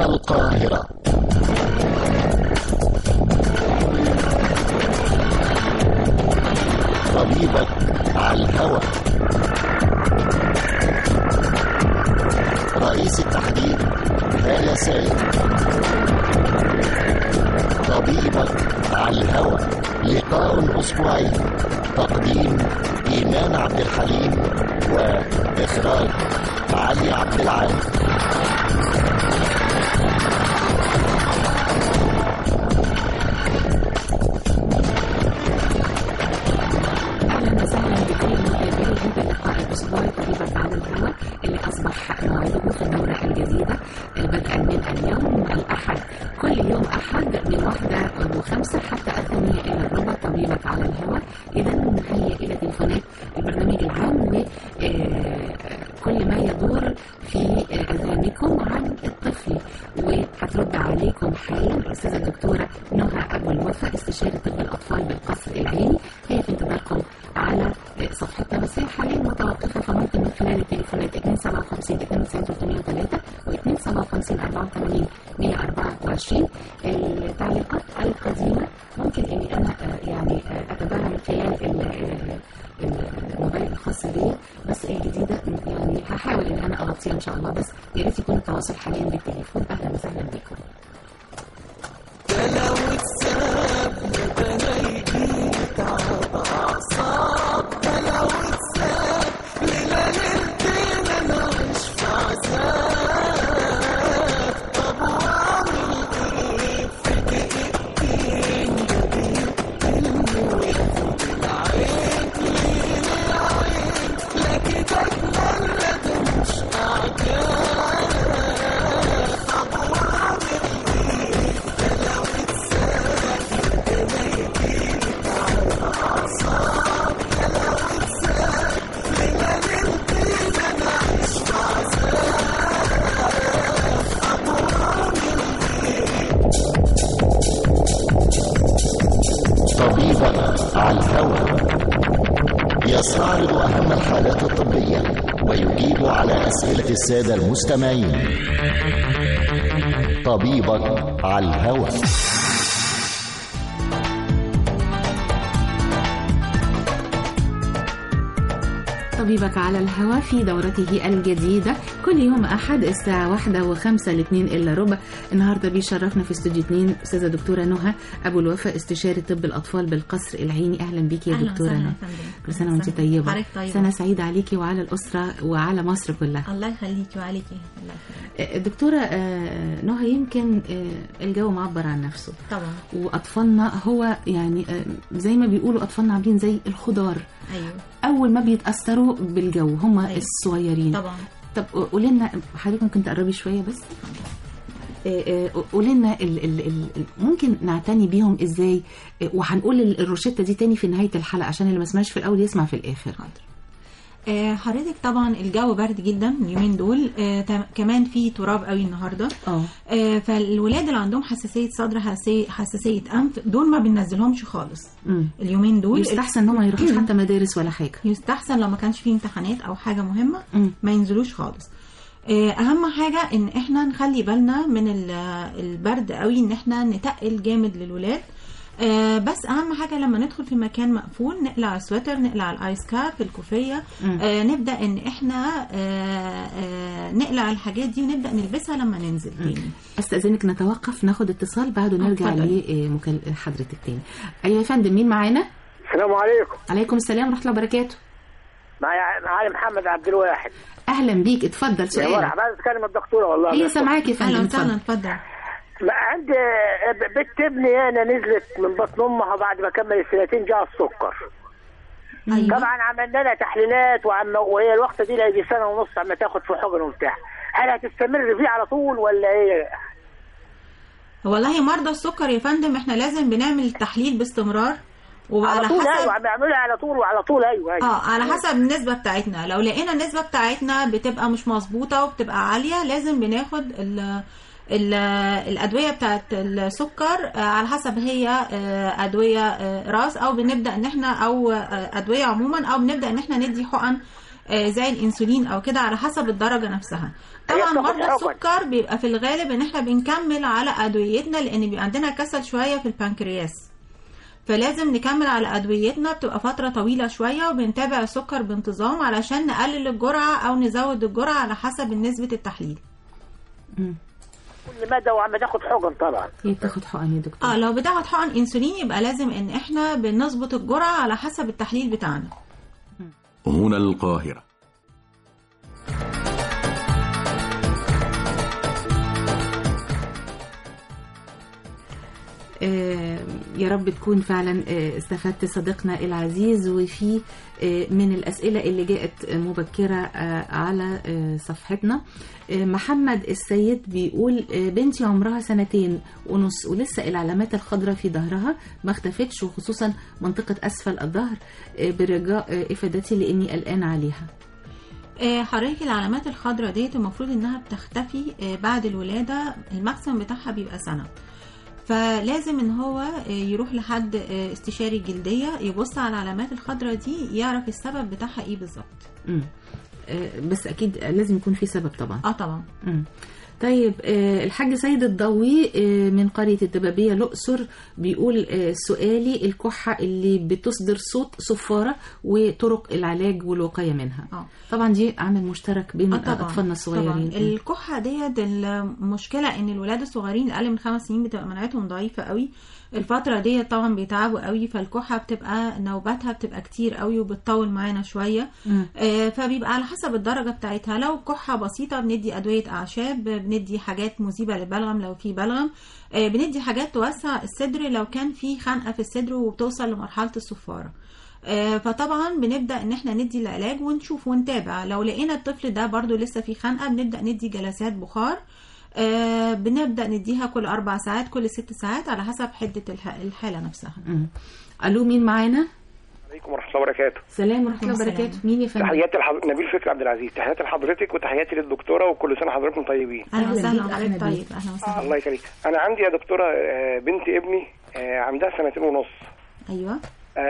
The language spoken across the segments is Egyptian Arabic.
القاهرة طبيبك على الهوى رئيس التحرير هالة سالم طبيبك على الهوى لقاء أسبوعي تقديم إيمان عبد الحليم وإخراج علي عبد العال اهلا وسهلا بكل متابعي هذا اللقاء الاسبوعي طبيبك على الهواء اللي اصبح موعده في الدوره الجديده بدءا من اليوم الاحد كل يوم احد من واحده وخمسه حتى الثانيه الى الربع طبيبك على الهواء اذا نهيئ الى تليفونات البرنامج العام وكل ما يدور في اذهانكم عن الطفل وهترد عليكم حالا الاستاذه الدكتوره نهى ابو الوفا استشاري طب الاطفال بالقصر العيني هي في انتظاركم على صفحتنا بس هي حاليا متوقفه فممكن من خلال التليفونات 257 92 303 و 257 84 124 التعليقات القديمه ممكن اني انا آه، يعني آه، اتابعها من خلال ال- ال- الموبايل الخاص بيا بس الجديده يعني هحاول ان انا اغطيها ان شاء الله بس يا ريت يكون التواصل حاليا بالتليفون اهلا وسهلا بكم طبيبك على الهوى يستعرض أهم الحالات الطبية ويجيب على أسئلة السادة المستمعين طبيبك على الهوى طبيبك على الهواء في دورته الجديدة كل يوم أحد الساعة واحدة وخمسة لاثنين إلا ربع النهاردة بيشرفنا في استوديو اتنين أستاذة دكتورة نهى أبو الوفا استشاري طب الأطفال بالقصر العيني أهلا بيكي يا أهلا دكتورة وسهلا نهى يا فندم. كل سنة وأنت أهلا. طيبة حضرتك طيبة. سنة سعيدة عليكي وعلى الأسرة وعلى مصر كلها الله يخليكي وعليكي الله يخليكي آه، دكتورة آه، نهى يمكن آه، الجو معبر عن نفسه طبعا وأطفالنا هو يعني آه، زي ما بيقولوا أطفالنا عاملين زي الخضار ايوه أول ما بيتأثروا بالجو هم أيوة. الصغيرين طبعا طب قولي لنا حضرتك ممكن تقربي شويه بس آه، آه، قولي لنا ال- ال- ال- ممكن نعتني بيهم ازاي آه، وهنقول ال- الروشته دي تاني في نهايه الحلقه عشان اللي ما سمعش في الاول يسمع في الاخر آه، حضرتك طبعا الجو برد جدا اليومين دول آه، تم- كمان في تراب قوي النهارده اه آه، فالولاد اللي عندهم حساسيه صدر حساسيه حساسيه انف دول ما بننزلهمش خالص أمم. اليومين دول يستحسن ان هم ما يروحوش حتى مدارس ولا حاجه يستحسن لو ما كانش فيه امتحانات او حاجه مهمه أمم. ما ينزلوش خالص آه، اهم حاجه ان احنا نخلي بالنا من ال- البرد قوي ان احنا نتقل جامد للولاد آه، بس اهم حاجه لما ندخل في مكان مقفول نقلع السويتر نقلع الايس كاب الكوفيه مم. آه، نبدا ان احنا آه، آه، نقلع الحاجات دي ونبدا نلبسها لما ننزل تاني استاذنك نتوقف ناخد اتصال بعده نرجع اتفضل. لحضرتك تاني ايوه يا فندم مين معانا السلام عليكم عليكم السلام ورحمه الله وبركاته معايا معايا محمد عبد الواحد اهلا بيك اتفضل يا سؤالك مرحبا عايز اتكلم الدكتوره والله هي سامعاك يا اهلا فندم وسهلا اتفضل اتفضل ما عندي بنت ابني انا نزلت من بطن امها بعد ما كمل السنتين جاء السكر ايوه طبعا عملنا لها تحليلات وعم وهي الوقت دي لها يجي سنه ونص عم تاخد في حقن وبتاع هل هتستمر فيه على طول ولا ايه؟ والله مرضى السكر يا فندم احنا لازم بنعمل تحليل باستمرار وعلى على طول حسب ايوه عم يعملوها على طول وعلى طول ايوه ايوه اه على حسب النسبة بتاعتنا لو لقينا النسبة بتاعتنا بتبقى مش مظبوطة وبتبقى عالية لازم بناخد ال ال- الأدوية بتاعت السكر آه، على حسب هي آه، أدوية آه، راس أو بنبدأ إن إحنا أو آه، أدوية عموما أو بنبدأ إن إحنا ندي حقن آه، زي الانسولين او كده على حسب الدرجه نفسها طبعا هي بتاخد مرضى حقن. السكر بيبقى في الغالب ان احنا بنكمل على ادويتنا لان بيبقى عندنا كسل شويه في البنكرياس فلازم نكمل على ادويتنا بتبقى فتره طويله شويه وبنتابع السكر بانتظام علشان نقلل الجرعه او نزود الجرعه على حسب نسبه التحليل كل مدى وعم تاخد حقن طبعا هي بتاخد حقن يا دكتور اه لو بتاخد حقن انسولين يبقى لازم ان احنا بنظبط الجرعه على حسب التحليل بتاعنا هنا القاهرة آه، يا رب تكون فعلا آه، استفدت صديقنا العزيز وفي آه، من الأسئلة اللي جاءت مبكرة آه، على آه، صفحتنا آه، محمد السيد بيقول آه، بنتي عمرها سنتين ونص ولسه العلامات الخضراء في ظهرها ما اختفتش وخصوصا منطقة أسفل الظهر آه، برجاء آه، إفادتي لأني قلقان عليها آه، حضرتك العلامات الخضراء ديت المفروض انها بتختفي آه، بعد الولاده الماكسيمم بتاعها بيبقى سنه فلازم ان هو آه، يروح لحد آه، استشاري جلديه يبص على العلامات الخضراء دي يعرف السبب بتاعها ايه بالظبط مم. آه، بس أكيد لازم يكون في سبب طبعا اه طبعا مم. طيب آه، الحاج سيد الضوي آه، من قرية الدبابية الأقصر بيقول آه، سؤالي الكحة اللي بتصدر صوت صفارة وطرق العلاج والوقاية منها اه طبعا دي عامل مشترك بين آه طبعا أطفالنا الصغيرين طبعا الكحه ديت المشكله ان الولاد الصغيرين اللي اقل من خمس سنين بتبقى مناعتهم ضعيفه قوي الفتره ديت طبعا بيتعبوا قوي فالكحه بتبقى نوباتها بتبقى كتير قوي وبتطول معانا شويه مم. آه، فبيبقى على حسب الدرجه بتاعتها لو كحه بسيطه بندي ادويه اعشاب بندي حاجات مذيبه للبلغم لو في بلغم آه، بندي حاجات توسع الصدر لو كان في خنقه في الصدر وبتوصل لمرحله الصفاره آه، فطبعا بنبدا ان احنا ندي العلاج ونشوف ونتابع لو لقينا الطفل ده برضو لسه في خنقه بنبدا ندي جلسات بخار آه، بنبدا نديها كل اربع ساعات كل ست ساعات على حسب حده الح- الحاله نفسها مم. ألو مين معانا؟ عليكم ورحمه الله وبركاته سلام ورحمة الله السلام. وبركاته مين يا فندم؟ تحياتي لحض... نبيل فكري عبد العزيز تحياتي لحضرتك وتحياتي للدكتوره وكل سنه حضراتكم طيبين اهلا أهلا وسهلا بيك، حضرتك أهلا طيب بيك. اهلا وسهلا الله يخليك انا عندي يا دكتوره آه، بنت ابني آه، عندها سنتين ونص ايوه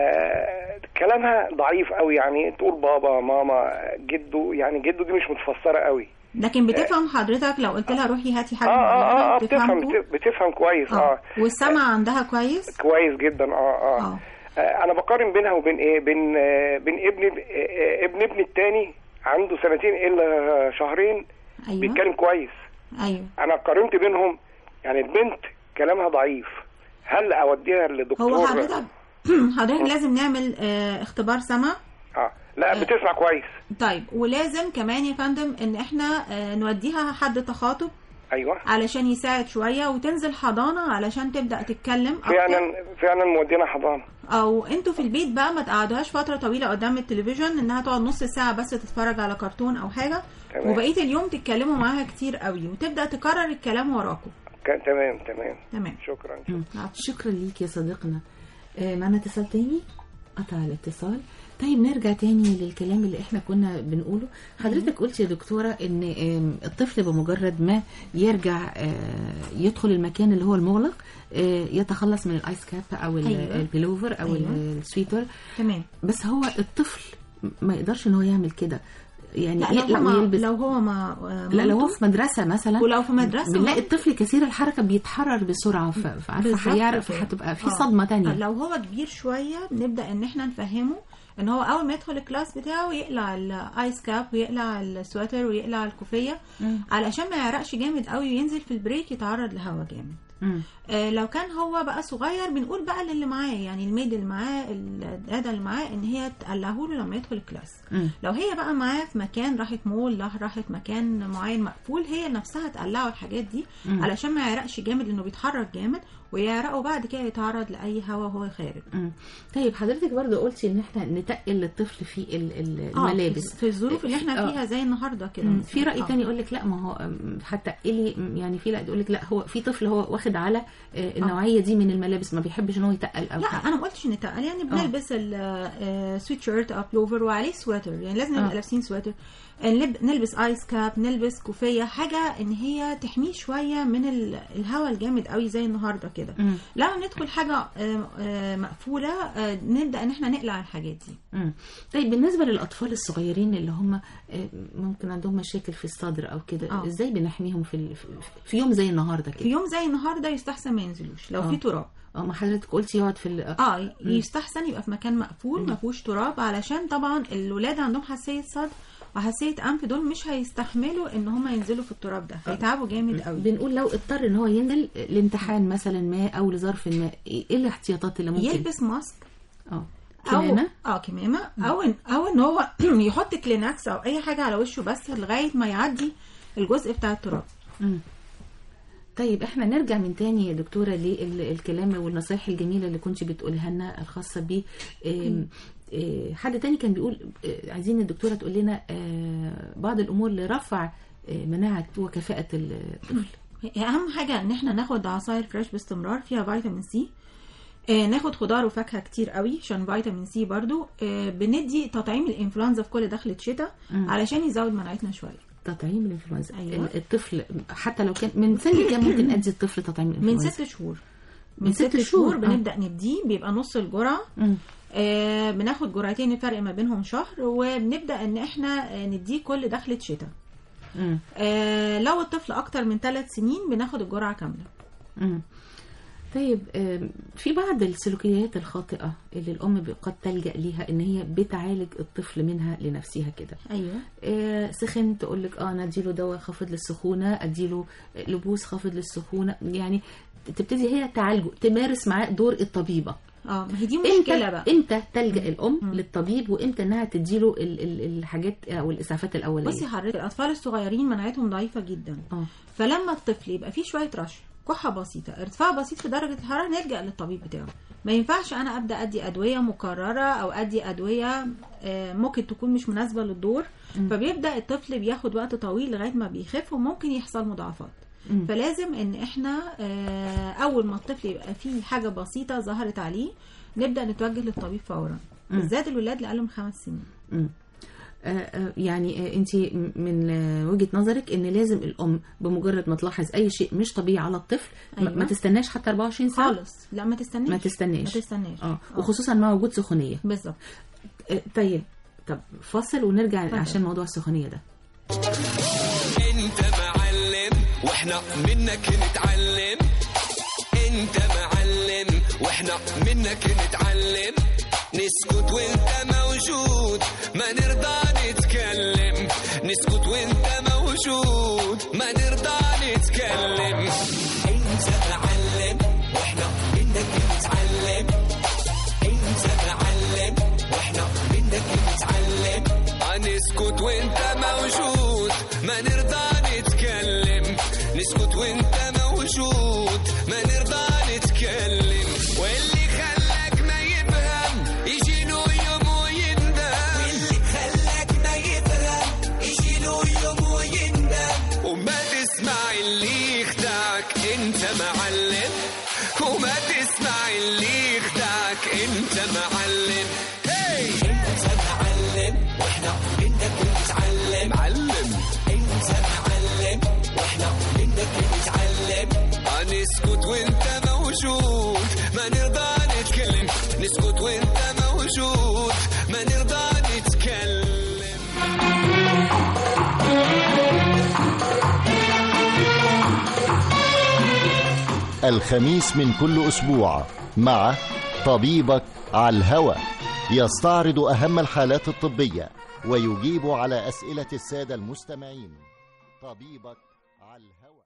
آه، كلامها ضعيف قوي يعني تقول بابا ماما جدو يعني جدو دي مش متفسره قوي لكن بتفهم حضرتك لو قلت لها روحي هاتي اه حاجه اه اه, آه معينة بتفهم بتفهمكوا؟ بت- بتفهم كويس اه, اه والسمع عندها كويس كويس جدا اه اه, اه آه انا بقارن بينها وبين ايه بين آه بين ابن آه آه، ابن ابني التاني عنده سنتين الا شهرين ايوه بيتكلم كويس ايوه انا قارنت بينهم يعني البنت كلامها ضعيف هل اوديها لدكتور هو حضرتك حضرتك لازم نعمل آه اختبار سمع اه لا بتسمع كويس طيب ولازم كمان يا فندم ان احنا آه نوديها حد تخاطب ايوه علشان يساعد شويه وتنزل حضانه علشان تبدا تتكلم أكتر. فعلا فعلا مودينا حضانه او انتوا في البيت بقى ما تقعدوهاش فتره طويله قدام التلفزيون انها تقعد نص ساعه بس تتفرج على كرتون او حاجه تمام. وبقيه اليوم تتكلموا معاها كتير قوي وتبدا تكرر الكلام وراكم كان تمام تمام تمام شكرا مم. شكرا ليك يا صديقنا آه، معنا اتصال تاني قطع الاتصال طيب نرجع تاني للكلام اللي احنا كنا بنقوله حضرتك قلت يا دكتورة ان آم، الطفل بمجرد ما يرجع آه، يدخل المكان اللي هو المغلق آه، يتخلص من الايس كاب او ال- أيوة. البلوفر او أيوة. السويتر تمام بس هو الطفل ما يقدرش ان هو يعمل كده يعني لا لو يقلق هو ما ويلبس لو هو ما لا لو هو مامته- في مدرسة مثلا ولو في مدرسة بنلاقي مامته- الطفل كثير الحركة بيتحرر بسرعة ف- فعارفة بالظبط هيعرف كده. هتبقى في آه. صدمة تانية لو هو كبير شويه بنبدا ان احنا نفهمه ان هو اول ما يدخل الكلاس بتاعه يقلع الايس كاب ويقلع السواتر ويقلع الكوفيه مم. علشان ما يعرقش جامد قوي وينزل في البريك يتعرض لهواء جامد مم. آه لو كان هو بقى صغير بنقول بقى للي معاه يعني الميد اللي معاه الداده اللي معاه ان هي تقلعه له لما يدخل الكلاس مم. لو هي بقى معاه في مكان راحت مول لا راحت مكان معين مقفول هي نفسها تقلعه الحاجات دي مم. علشان ما يعرقش جامد لانه بيتحرك جامد ويعرقه بعد كده يتعرض لاي هواء وهو خارج مم. طيب حضرتك برضو قلتي ان احنا نتقل للطفل في ال- ال- آه، الملابس في الظروف اللي احنا آه. فيها زي النهارده كده مم. في رأي آه. تاني يقول لك لا ما هو أم، هتقلي أم، يعني في لا يقول لك لا هو في طفل هو واخد واخد على آه، النوعيه دي من الملابس ما بيحبش ان هو يتقل او لا حاجة. انا ما قلتش نتقل يعني بنلبس السويت شيرت او بلوفر وعليه سويتر يعني لازم نبقى آه. لابسين سويتر نلب- نلبس ايس كاب نلبس كوفيه حاجه ان هي تحميه شويه من ال- الهواء الجامد قوي زي النهارده كده مم. لما ندخل حاجه آه، آه، مقفوله آه، نبدا ان احنا نقلع الحاجات دي مم. طيب بالنسبه للاطفال الصغيرين اللي هم آه، ممكن عندهم مشاكل في الصدر او كده آه. ازاي بنحميهم في ال- في- في يوم زي النهارده في كده يوم زي النهارده يستحسن ما ينزلوش لو آه. في تراب اه ما حضرتك قلتي يقعد في ال- اه يستحسن يبقى في مكان مقفول ما فيهوش تراب علشان طبعا الولاد عندهم حساسيه صدر وحساسيه انف دول مش هيستحملوا ان هم ينزلوا في التراب ده هيتعبوا جامد قوي بنقول لو اضطر ان هو ينزل لامتحان مثلا ما او لظرف ما ايه الاحتياطات اللي ممكن يلبس ماسك اه أو- كمامه اه كمامه او إن او ان هو يحط كلينكس او اي حاجه على وشه بس لغايه ما يعدي الجزء بتاع التراب مم. طيب احنا نرجع من تاني يا دكتوره للكلام والنصايح الجميله اللي كنت بتقولها لنا الخاصه ب آم، آه، حد تاني كان بيقول آه، عايزين الدكتوره تقول لنا آه، بعض الامور لرفع آه، مناعه وكفاءه الطفل اهم حاجه ان احنا ناخد عصاير فريش باستمرار فيها فيتامين سي آه ناخد خضار وفاكهه كتير قوي عشان فيتامين سي برضو آه بندي تطعيم الانفلونزا في كل دخلة شتاء علشان يزود مناعتنا شويه تطعيم الانفلونزا أيوة. ال- الطفل حتى لو كان من سن كام ممكن ادي الطفل تطعيم من الانفلونزا ست شهور من من ست ست شهور، شهور آه. بنبدا نديه بيبقى نص الجرعه مم. آه بناخد جرعتين الفرق ما بينهم شهر وبنبدا ان احنا آه نديه كل دخلة شتاء مم. آه لو الطفل اكتر من ثلاث سنين بناخد الجرعه كامله مم. طيب آم، في بعض السلوكيات الخاطئة اللي الأم قد تلجأ ليها إن هي بتعالج الطفل منها لنفسها كده ايوه آه، سخن تقول لك اه انا اديله دواء خافض للسخونه اديله لبوس خافض للسخونه يعني تبتدي هي تعالجه تمارس معاه دور الطبيبه اه ما هي دي امتى مشكله بقى امتى تلجا الام للطبيب وامتى انها تديله ال- ال- الحاجات او الاسعافات الاوليه بصي حضرتك الاطفال الصغيرين مناعتهم ضعيفه جدا اه فلما الطفل يبقى فيه شويه رشح كحه بسيطه ارتفاع بسيط في درجه الحراره نلجا للطبيب بتاعه ما ينفعش انا ابدا ادي ادويه مكرره او ادي ادويه آه، ممكن تكون مش مناسبه للدور فبيبدا الطفل بياخد وقت طويل لغايه ما بيخف وممكن يحصل مضاعفات مم. فلازم ان احنا آه، اول ما الطفل يبقى فيه حاجه بسيطه ظهرت عليه نبدا نتوجه للطبيب فورا بالذات الولاد اللي اقل من خمس سنين مم. آه، آه، يعني انت من آه، وجهه نظرك ان لازم الام بمجرد ما تلاحظ اي شيء مش طبيعي على الطفل ما- أيوة. ما تستناش حتى 24 ساعه خالص لا ما تستناش ما تستناش ما تستناش اه وخصوصا مع وجود سخونيه بالظبط آه، طيب طب فاصل ونرجع اتفضل. عشان موضوع السخونيه ده انت معلم واحنا منك نتعلم انت معلم واحنا منك نتعلم نسكت وانت موجود ما نرضى نتكلم نسكت وانت موجود ما نرضى نتكلم انت معلم واحنا منك نتعلم انت معلم واحنا منك نتعلم نسكت وانت موجود ما نرضى نتكلم نسكت وانت موجود ما نرضى نتكلم واللي خلاك ما يفهم يجي له يوم ويندم واللي خلاك ما يفهم يجي له يوم ويندم وما تسمع اللي يخدعك انت معلم وما تسمع اللي يخدعك انت معلم هي انت معلم واحنا منك نتعلم معلم انت معلم واحنا منك نتعلم نسكت وانت موجود ما نرضى نتكلم نسكت وانت موجود ما نرضى نتكلم الخميس من كل أسبوع مع طبيبك على الهوى يستعرض أهم الحالات الطبية ويجيب على أسئلة السادة المستمعين طبيبك على الهوى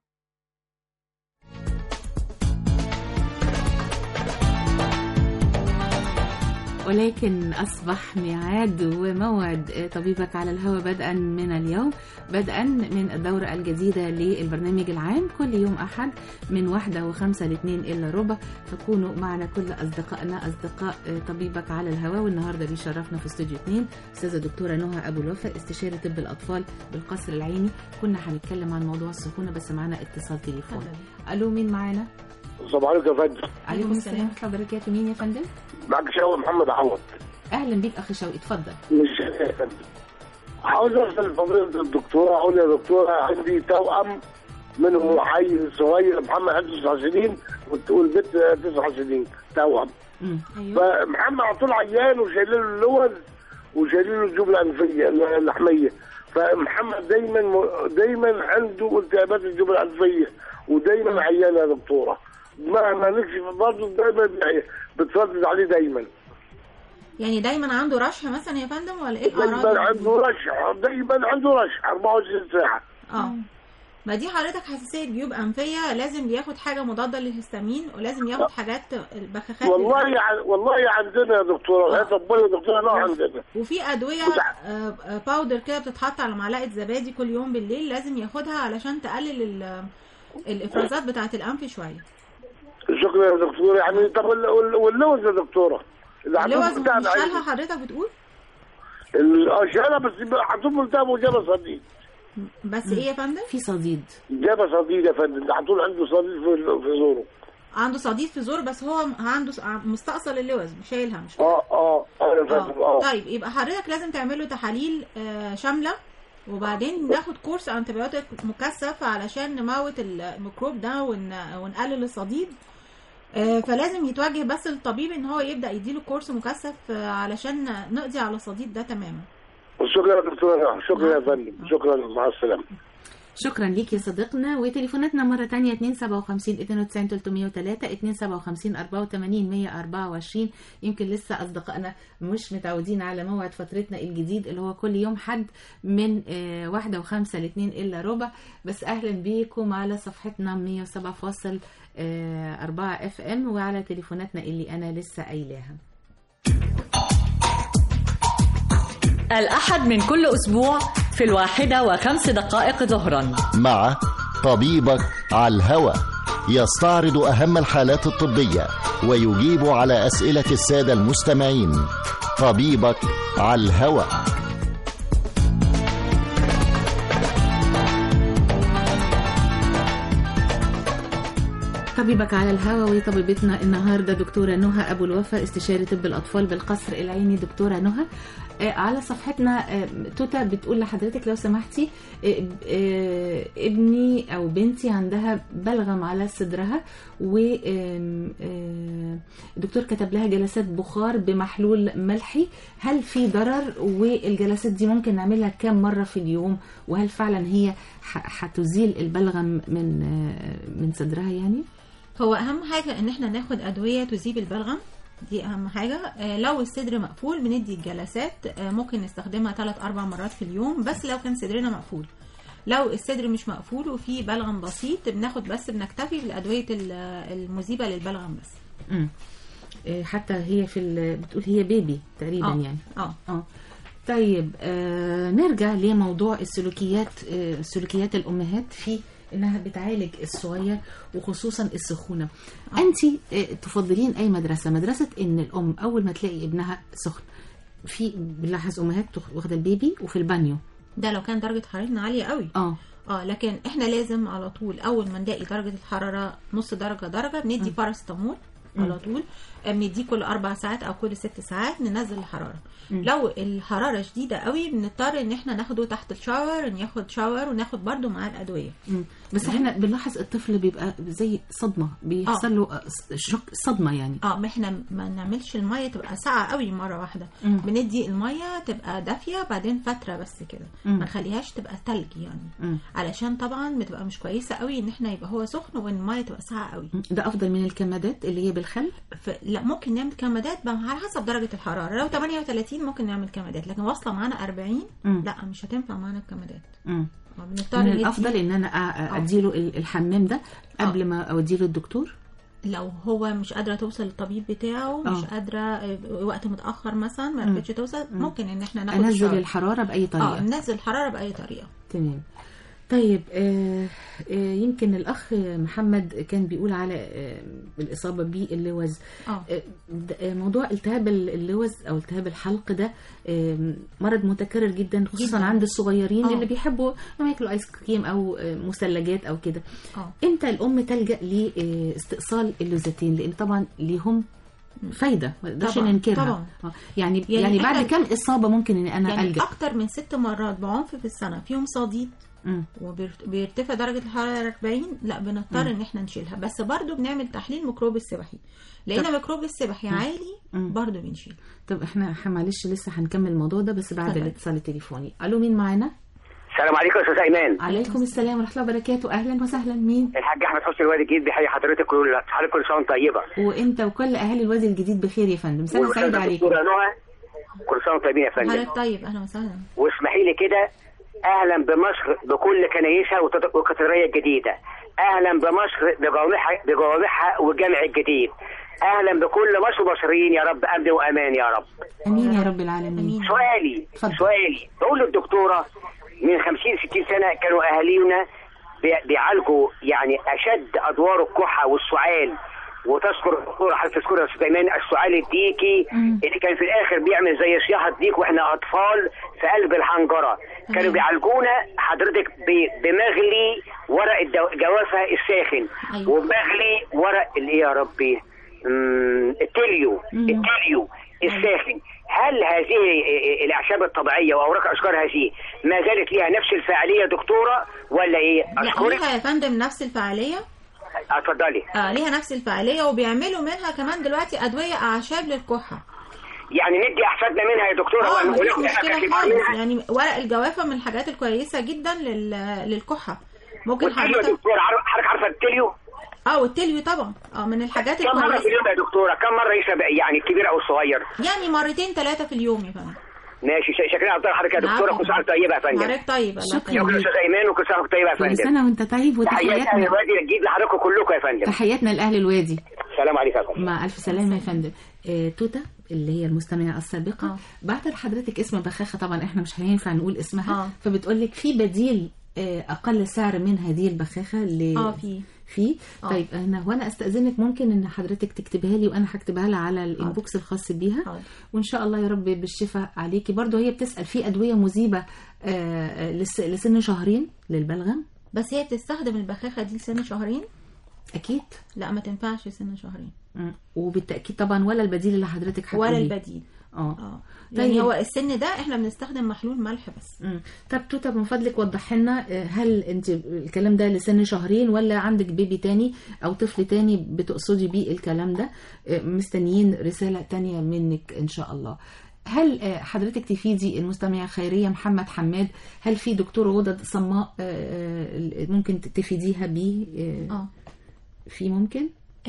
ولكن أصبح ميعاد وموعد طبيبك على الهواء بدءا من اليوم بدءا من الدورة الجديدة للبرنامج العام كل يوم أحد من واحدة وخمسة لاثنين إلا ربع فكونوا معنا كل أصدقائنا أصدقاء طبيبك على الهواء والنهاردة بيشرفنا في استوديو 2 أستاذة دكتورة نهى أبو الوفا استشاري طب الأطفال بالقصر العيني كنا هنتكلم عن موضوع السخونة بس معانا اتصال تليفون ألو مين معانا؟ صباح عليكم يا فندم عليكم السلام ورحمة الله وبركاته مين يا فندم؟ معك شاوي محمد عوض أهلا بيك أخي شوقي اتفضل مش يا فندم عاوز اسال فضيله الدكتوره اقول يا دكتوره عندي توأم منهم حي صغير محمد عنده تسع سنين والبنت تسع سنين توأم مم. فمحمد على طول عيان وشايلين له اللوز وشايلين له الجبله الانفيه اللحميه فمحمد دايما دايما عنده التهابات الجبله الانفيه ودايما عيان يا دكتوره مهما نكشف برضه دايما بتردد عليه دايما يعني دايما عنده رشح مثلا يا فندم ولا ايه دايما الاعراض عنده رشح دايما عنده رشح 24 ساعه اه ما دي حضرتك حساسيه جيوب انفيه لازم بياخد حاجه مضاده للهستامين ولازم ياخد حاجات البخاخات والله ع- والله عندنا يا دكتوره يا طب يا دكتوره لا عندنا وفي ادويه وتع- آه، آه، باودر كده بتتحط على معلقه زبادي كل يوم بالليل لازم ياخدها علشان تقلل ال- الافرازات بتاعه الانف شويه شكرا يا دكتوره يعني طب وال- وال- واللوز يا دكتوره اللي اللوز عندهم مش بتاع العين. شالها حضرتك بتقول ال- اه شالها بس عندهم التهاب وجابه صديد بس ايه يا فندم في صديد جابه صديد يا فندم ده على طول عنده صديد في في زوره عنده صديد في زور بس هو عنده مستأصل اللوز مش شايلها مش اه اه اه يا فندم اه اه طيب يبقى حضرتك لازم تعمل له تحاليل آه، شامله وبعدين ناخد كورس انتبيوتيك مكثف علشان نموت الميكروب ده ون... ونقلل الصديد آه، فلازم يتوجه بس للطبيب ان هو يبدا يديله كورس مكثف آه، علشان نقضي على الصديد ده تماما شكرا يا دكتوره شكرا يا فندم شكرا مع السلامه شكرا ليك يا صديقنا وتليفوناتنا مرة تانية 257 92 303 257 84 124 يمكن لسه أصدقائنا مش متعودين على موعد فترتنا الجديد اللي هو كل يوم حد من آه، واحدة وخمسة لاتنين إلا ربع بس أهلا بيكم على صفحتنا 107.4 اف ام وعلى تليفوناتنا اللي أنا لسه قايلاها الأحد من كل أسبوع في الواحدة وخمس دقائق ظهرا مع طبيبك على الهوى يستعرض أهم الحالات الطبية ويجيب على أسئلة السادة المستمعين طبيبك على الهوى طبيبك على الهوا وطبيبتنا النهارده دكتوره نهى ابو الوفا استشاري طب الاطفال بالقصر العيني دكتوره نهى آه، على صفحتنا آه، توتا بتقول لحضرتك لو سمحتي آه، آه، ابني او بنتي عندها بلغم على صدرها والدكتور كتب لها جلسات بخار بمحلول ملحي هل في ضرر والجلسات دي ممكن نعملها كام مره في اليوم وهل فعلا هي ح- هتزيل البلغم من آه، من صدرها يعني هو اهم حاجه ان احنا ناخد ادويه تذيب البلغم دي اهم حاجه آه، لو الصدر مقفول بندي الجلسات آه، ممكن نستخدمها 3 4 مرات في اليوم بس لو كان صدرنا مقفول لو الصدر مش مقفول وفي بلغم بسيط بناخد بس بنكتفي بالادويه ال- المذيبه للبلغم بس مم. إيه، حتى هي في ال- بتقول هي بيبي تقريبا آه. يعني اه اه طيب آه نرجع لموضوع السلوكيات آه سلوكيات الامهات في انها بتعالج الصغير وخصوصا السخونه آه. انت آه تفضلين اي مدرسه مدرسه ان الام اول ما تلاقي ابنها سخن في بنلاحظ امهات تخ- واخده البيبي وفي البانيو ده لو كان درجه حرارتنا عاليه قوي اه اه لكن احنا لازم على طول اول ما نلاقي درجه الحراره نص درجه درجه بندي باراستامول على طول آه، بنديه كل اربع ساعات او كل ست ساعات ننزل الحراره لو الحراره شديده قوي بنضطر ان احنا ناخده تحت الشاور ناخد شاور وناخد برده معاه الادويه مم. بس احنا بنلاحظ الطفل بيبقى زي صدمه بيحصل له آه، شوك صدمه يعني اه ما احنا ما نعملش الميه تبقى ساقعه قوي مره واحده مم. بندي الميه تبقى دافيه بعدين فتره بس كده مم. ما نخليهاش تبقى تلج يعني مم. علشان طبعا بتبقى مش كويسه قوي ان احنا يبقى هو سخن وان الميه تبقى ساقعه قوي ده افضل من الكمادات اللي هي بالخل ف... لا ممكن نعمل كمادات بقى على حسب درجه الحراره لو 38 ممكن نعمل كمادات لكن واصله معانا 40 مم. لا مش هتنفع معانا الكمادات مم. آه، بنضطر من ندي- الافضل ان انا أ- أ- اديله ال- الحمام ده قبل ما اوديله الدكتور لو هو مش قادره توصل للطبيب بتاعه مش آه. قادره آه، وقت متاخر مثلا ما مم. عرفتش توصل مم. ممكن ان احنا ناخد انزل إشارة. الحراره باي اه طريقه ننزل الحراره باي طريقه تمام طيب آه آه يمكن الأخ محمد كان بيقول على آه الإصابة باللوز اه آه د- آه، موضوع التهاب ال- اللوز أو التهاب الحلق ده آه مرض متكرر جدا خصوصا جداً. عند الصغيرين آه. اللي بيحبوا إنهم ياكلوا آيس كريم أو آه مثلجات أو كده اه امتى الأم تلجأ لاستئصال اللوزتين لأن طبعا ليهم فايدة ما نقدرش طبعاً، ننكرها طبعاً. آه، يعني يعني يعني, بعد إحنا- كم إصابة ممكن إن أنا يعني ألجأ اكتر من ست مرات بعنف في السنه فيهم صديد مم. وبيرتفع درجه الحراره 40 لا بنضطر ان احنا نشيلها بس برضو بنعمل تحليل ميكروب السبحي لقينا ميكروب السبحي عالي مم. برضو بنشيل طب احنا إحنا معلش لسه هنكمل الموضوع ده بس بعد اتفضل. الاتصال التليفوني الو مين معانا السلام عليكم يا استاذ ايمان عليكم السلام ورحمه الله وبركاته اهلا وسهلا مين الحاج احمد حسني الوادي الجديد بيحيي حضرتك كل حضرتك كل سنه وانت طيبه وانت وكل اهالي الوادي الجديد بخير يا فندم سنه والأستاذة سعيده عليكم الدكتورة نهى كل سنه وانتم طيبين يا فندم حضرتك طيب اهلا وسهلا واسمحي لي كده اهلا بمصر بكل كنايسها وتط- والكاتدرائيه الجديده اهلا بمصر بجوامعها بجوامعها والجامع الجديد اهلا بكل مصر ومصريين يا رب امن وامان يا رب امين يا رب العالمين امين سؤالي اتفضل. سؤالي بقول للدكتوره من 50 60 سنه كانوا اهالينا بي- بيعالجوا يعني اشد ادوار الكحه والسعال وتذكر الدكتوره حضرتك تذكر يا استاذ ايمان السعال الديكي مم. اللي كان في الاخر بيعمل زي صياحه ديك واحنا اطفال في قلب الحنجره كانوا تمام. بيعالجونا حضرتك ب- بمغلي ورق الدو- الجوافه الساخن أيوة. وبمغلي ورق اللي يا ربي مم، التليو مم. التليو الساخن هل هذه الاعشاب الطبيعيه واوراق اشجار هذه ما زالت لها نفس الفعاليه يا دكتوره ولا ايه؟ لا اشكرك ليها يا فندم نفس الفعاليه اتفضلي آه ليها نفس الفعاليه وبيعملوا منها كمان دلوقتي ادويه اعشاب للكحه يعني ندي احفادنا منها يا دكتوره اه ولا مفيش وناخد احنا مشكله كبار خالص منها يعني ورق الجوافه من الحاجات الكويسه جدا لل... للكحه ممكن والتليو يا حضرتك دكتوره عارف- حضرتك عارفه التليو؟ اه والتليو طبعا اه من الحاجات كم مره في الكويسه اليوم يا دكتوره؟ كم مره يشرب يعني الكبير او الصغير؟ يعني مرتين ثلاثه في اليوم يا فندم ماشي ش- شكرا افضل حضرتك يا دكتوره العفو. كل سنه وأنت طيبه يا فندم حضرتك طيب الله شكراً. يخليك. شكرا استاذ ايمان وكل سنه وأنت طيبه يا كل فندم سنه وانت طيب تحياتي اهل وتحياتنا الوادي الجديد لحضراتكم كلكم يا فندم تحياتنا لاهل الوادي السلام عليكم يا فندم مع الف سلامه يا فندم آه توتا اللي هي المستمعه السابقه آه. بعت لحضرتك اسم بخاخه طبعا احنا مش هينفع نقول اسمها آه. فبتقول لك في بديل آه، اقل سعر من هذه البخاخه ل... اه في في آه. طيب انا وانا استاذنك ممكن ان حضرتك تكتبها لي وانا هكتبها لها على الانبوكس الخاص بيها حاضر. وان شاء الله يا رب بالشفاء عليكي برضو هي بتسال في ادويه مذيبه آه، آه، لس- لسن شهرين للبلغم بس هي بتستخدم البخاخه دي لسن شهرين اكيد لا ما تنفعش سن شهرين مم. وبالتاكيد طبعا ولا البديل اللي حضرتك ولا هتقوليه. البديل اه اه طيب. يعني هو السن ده احنا بنستخدم محلول ملح بس مم. طب توتا من فضلك وضح لنا آه، هل انت الكلام ده لسن شهرين ولا عندك بيبي تاني او طفل تاني بتقصدي بيه الكلام ده آه، مستنيين رسالة تانية منك ان شاء الله هل آه، حضرتك تفيدي المستمعة خيرية محمد حماد هل في دكتور غدد صماء آه، آه، ممكن تفيديها بيه آه، اه في ممكن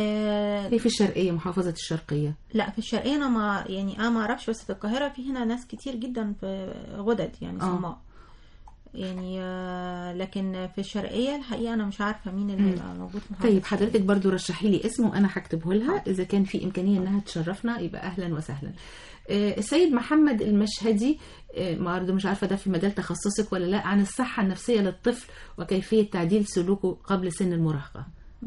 آه، في في الشرقية محافظة الشرقية لا في الشرقية انا ما يعني انا ما اعرفش بس في القاهرة في هنا ناس كتير جدا في غدد يعني آه. صماء يعني آه، لكن في الشرقية الحقيقة انا مش عارفة مين اللي هيبقى موجود في محافظة طيب حضرتك برضو رشحي لي اسم وانا هكتبه لها اذا كان في امكانيه انها تشرفنا يبقى اهلا وسهلا آه، السيد محمد المشهدي آه، برضه مش عارفه ده في مجال تخصصك ولا لا عن الصحه النفسيه للطفل وكيفيه تعديل سلوكه قبل سن المراهقه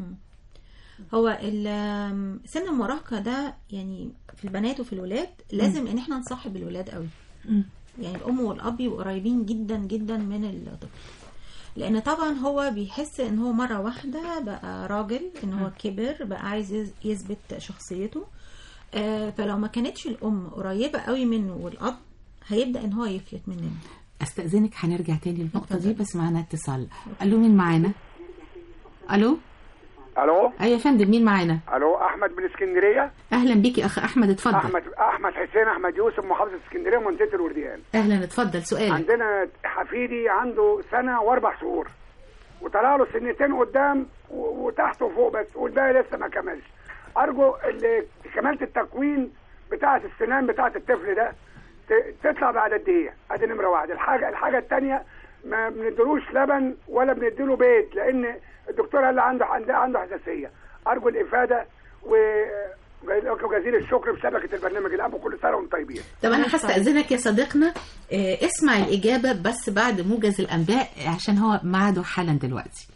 هو ال- سن المراهقة ده يعني في البنات وفي الولاد لازم ان احنا نصاحب الولاد قوي مم. يعني الام والاب يبقوا قريبين جدا جدا من الطفل لان طبعا هو بيحس ان هو مره واحده بقى راجل ان هو كبر بقى عايز يز- يثبت شخصيته آه، فلو ما كانتش الام قريبه قوي منه والاب هيبدا ان هو يفلت مننا استاذنك هنرجع تاني للنقطه دي بس معانا اتصال الو مين معانا الو الو ايوه يا فندم مين معانا الو احمد من اسكندريه اهلا بيكي اخ احمد اتفضل احمد احمد حسين احمد يوسف محافظه اسكندريه منطقه الورديان اهلا اتفضل سؤالك عندنا حفيدي عنده سنه واربع شهور وطلع له سنتين قدام و- وتحت وفوق بس والباقي لسه ما كملش ارجو اللي كمالة التكوين بتاعه السنان بتاعه الطفل ده ت- تطلع بعد قد ايه ادي نمره واحد الحاجه الحاجه الثانيه ما بنديلوش لبن ولا بنديله بيض لان الدكتور قال لي عنده عنده عنده حساسيه ارجو الافاده وجاي لكم جزيل الشكر بشبكه البرنامج الاب وكل سنه وانتم طيبين طب انا هستأذنك يا صديقنا آه، اسمع الإجابة بس بعد موجز الأنباء عشان هو ميعاده حالا دلوقتي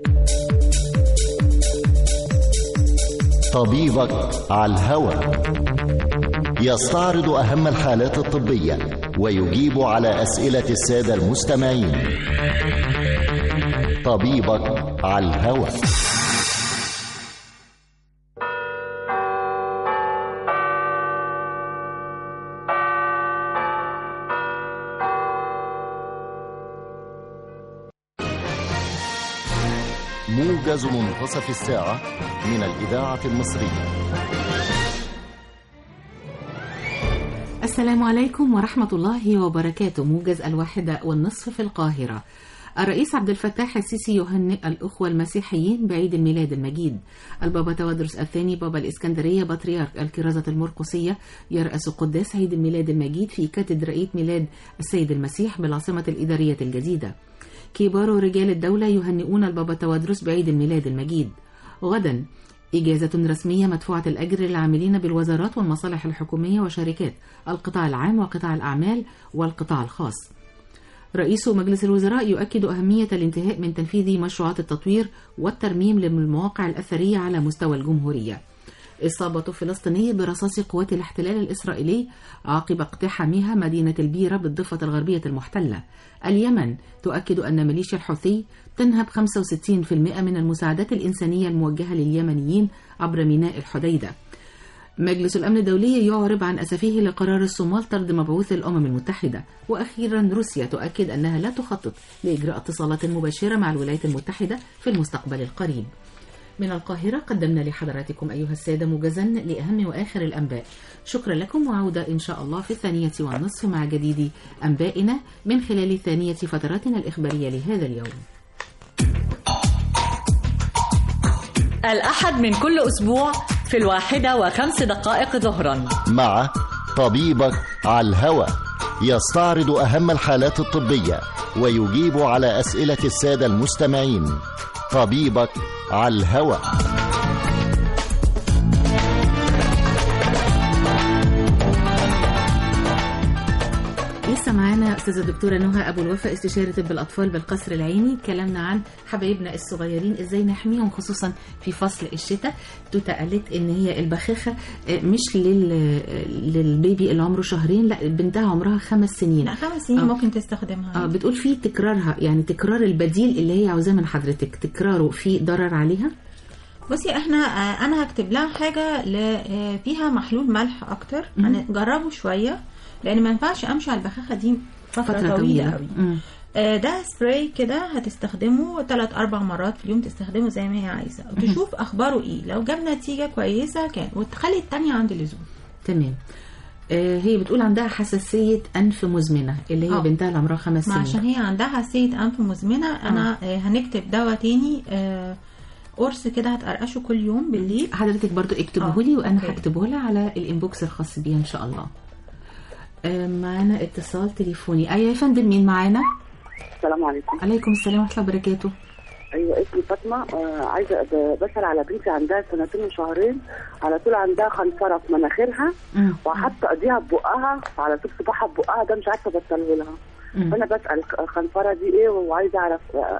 طبيبك على الهوى يستعرض أهم الحالات الطبية ويجيب على أسئلة السادة المستمعين طبيبك على الهوى موجز منتصف الساعة من الإذاعة المصرية السلام عليكم ورحمة الله وبركاته موجز الواحدة والنصف في القاهرة الرئيس عبد الفتاح السيسي يهنئ الأخوة المسيحيين بعيد الميلاد المجيد البابا تودرس الثاني بابا الإسكندرية بطريرك الكرازة المرقسية يرأس قداس عيد الميلاد المجيد في كاتدرائية ميلاد السيد المسيح بالعاصمة الإدارية الجديدة كبار رجال الدولة يهنئون البابا تودرس بعيد الميلاد المجيد غدا إجازة رسمية مدفوعة الأجر للعاملين بالوزارات والمصالح الحكومية وشركات القطاع العام وقطاع الأعمال والقطاع الخاص رئيس مجلس الوزراء يؤكد أهمية الانتهاء من تنفيذ مشروعات التطوير والترميم للمواقع الأثرية على مستوى الجمهورية إصابة فلسطيني برصاص قوات الاحتلال الإسرائيلي عقب اقتحامها مدينة البيرة بالضفة الغربية المحتلة اليمن تؤكد أن ميليشيا الحوثي تنهب 65% من المساعدات الإنسانية الموجهة لليمنيين عبر ميناء الحديدة مجلس الأمن الدولي يعرب عن أسفيه لقرار الصومال طرد مبعوث الأمم المتحدة وأخيرا روسيا تؤكد أنها لا تخطط لإجراء اتصالات مباشرة مع الولايات المتحدة في المستقبل القريب من القاهرة قدمنا لحضراتكم أيها السادة موجزا لأهم وآخر الأنباء شكرا لكم وعودة إن شاء الله في الثانية والنصف مع جديد أنبائنا من خلال ثانية فتراتنا الإخبارية لهذا اليوم الأحد من كل أسبوع في الواحدة وخمس دقائق ظهرا مع طبيبك على الهوى يستعرض أهم الحالات الطبية ويجيب على أسئلة السادة المستمعين طبيبك على الهوى لسه معانا استاذه الدكتوره نهى ابو الوفاء استشاري طب الاطفال بالقصر العيني اتكلمنا عن حبايبنا الصغيرين ازاي نحميهم خصوصا في فصل الشتاء توتا قالت ان هي البخاخه آه، مش لل للبيبي اللي عمره شهرين لا بنتها عمرها خمس سنين لا خمس سنين آه. ممكن تستخدمها اه بتقول في تكرارها يعني تكرار البديل اللي هي عاوزاه من حضرتك تكراره في ضرر عليها بصي احنا آه، انا هكتب لها حاجه ل- آه، فيها محلول ملح اكتر مم. هنجربه شويه لان ما ينفعش امشي على البخاخه دي فتره, فترة طويله قوي مم. آه، ده سبراي كده هتستخدمه ثلاث اربع مرات في اليوم تستخدمه زي ما هي عايزه وتشوف اخباره ايه لو جاب نتيجه كويسه كان وتخلي التانية عند اللزوم تمام آه هي بتقول عندها حساسيه انف مزمنه اللي هي آه. بنتها اللي عمرها خمس ما سنين عشان هي عندها حساسيه انف مزمنه انا آه، هنكتب دواء تاني آه، قرص كده هتقرقشه كل يوم بالليل حضرتك برضو اكتبه آه، لي وانا أوكي. هكتبه لها على الانبوكس الخاص بيها ان شاء الله آه، معانا اتصال تليفوني ايوه يا فندم مين معانا السلام عليكم عليكم السلام ورحمه الله وبركاته ايوه اسمي فاطمه آه عايزه ب- بسال على بنتي عندها سنتين وشهرين على طول عندها خنفره في مناخيرها مم. وحاطه ايديها ببقها على طول صباحها ببقها ده مش عارفه ابطله لها مم. فانا بسال الخنفره دي ايه وعايزه اعرف آه، آه،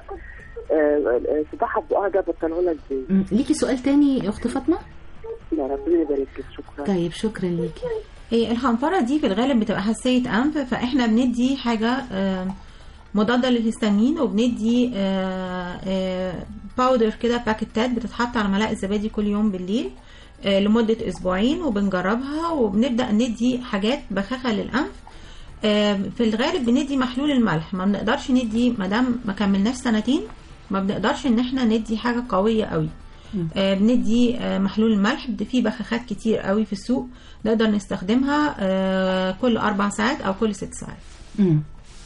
آه، صباحها ببقها ده ابطله لها ازاي مم. ليكي سؤال تاني يا اخت فاطمه يا ربنا يبارك لك شكرا طيب شكرا ليكي هي الخنفرة دي في الغالب بتبقى حساسية أنف فإحنا بندي حاجة آه، مضادة للهستامين وبندي آه، آه، باودر كده باكيتات بتتحط على ملاء الزبادي كل يوم بالليل آه، لمدة أسبوعين وبنجربها وبنبدأ ندي حاجات بخاخة للأنف آه، في الغالب بندي محلول الملح ما بنقدرش ندي مادام ما كملناش سنتين ما بنقدرش ان احنا ندي حاجة قوية قوي آه، بندي آه، محلول الملح بد- في بخاخات كتير قوي في السوق نقدر نستخدمها آه، كل أربع ساعات أو كل ست ساعات مم.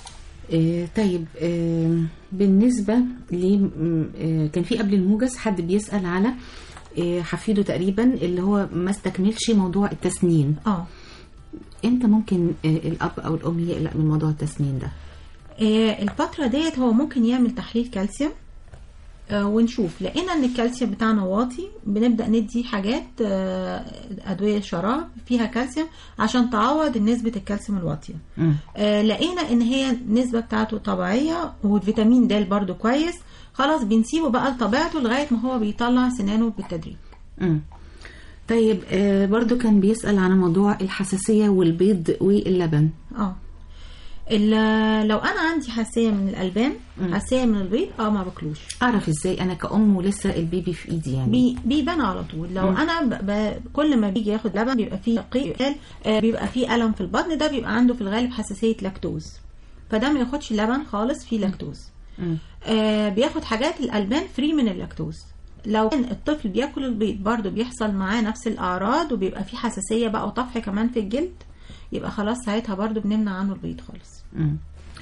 آه طيب آه بالنسبة ل م- آه كان في قبل الموجز حد بيسأل على آه حفيده تقريبا اللي هو ما استكملش موضوع التسنين اه امتى ممكن آه الأب أو الأم يقلق من موضوع التسنين ده؟ آه، الفترة ديت هو ممكن يعمل تحليل كالسيوم آه، ونشوف لقينا ان الكالسيوم بتاعنا واطي بنبدا ندي حاجات آه، ادويه شراب فيها كالسيوم عشان تعوض نسبه الكالسيوم الواطيه مم. آه، لقينا ان هي النسبه بتاعته طبيعيه والفيتامين د برضو كويس خلاص بنسيبه بقى لطبيعته لغايه ما هو بيطلع سنانه بالتدريج مم. طيب آه، برضو كان بيسأل عن موضوع الحساسية والبيض واللبن اه ال- لو انا عندي حساسيه من الالبان مم. حساسيه من البيض اه ما باكلوش اعرف ازاي انا كأم ولسه البيبي في ايدي يعني بي بيبان على طول لو مم. انا ب... ب... كل ما بيجي ياخد لبن بيبقى فيه قيء آه بيبقى فيه الم في البطن ده بيبقى عنده في الغالب حساسيه لاكتوز فده ما ياخدش لبن خالص فيه لاكتوز مم. آه بياخد حاجات الالبان فري من اللاكتوز لو كان الطفل بياكل البيض برضو بيحصل معاه نفس الاعراض وبيبقى فيه حساسيه بقى وطفح كمان في الجلد يبقى خلاص ساعتها برضو بنمنع عنه البيض خالص مم.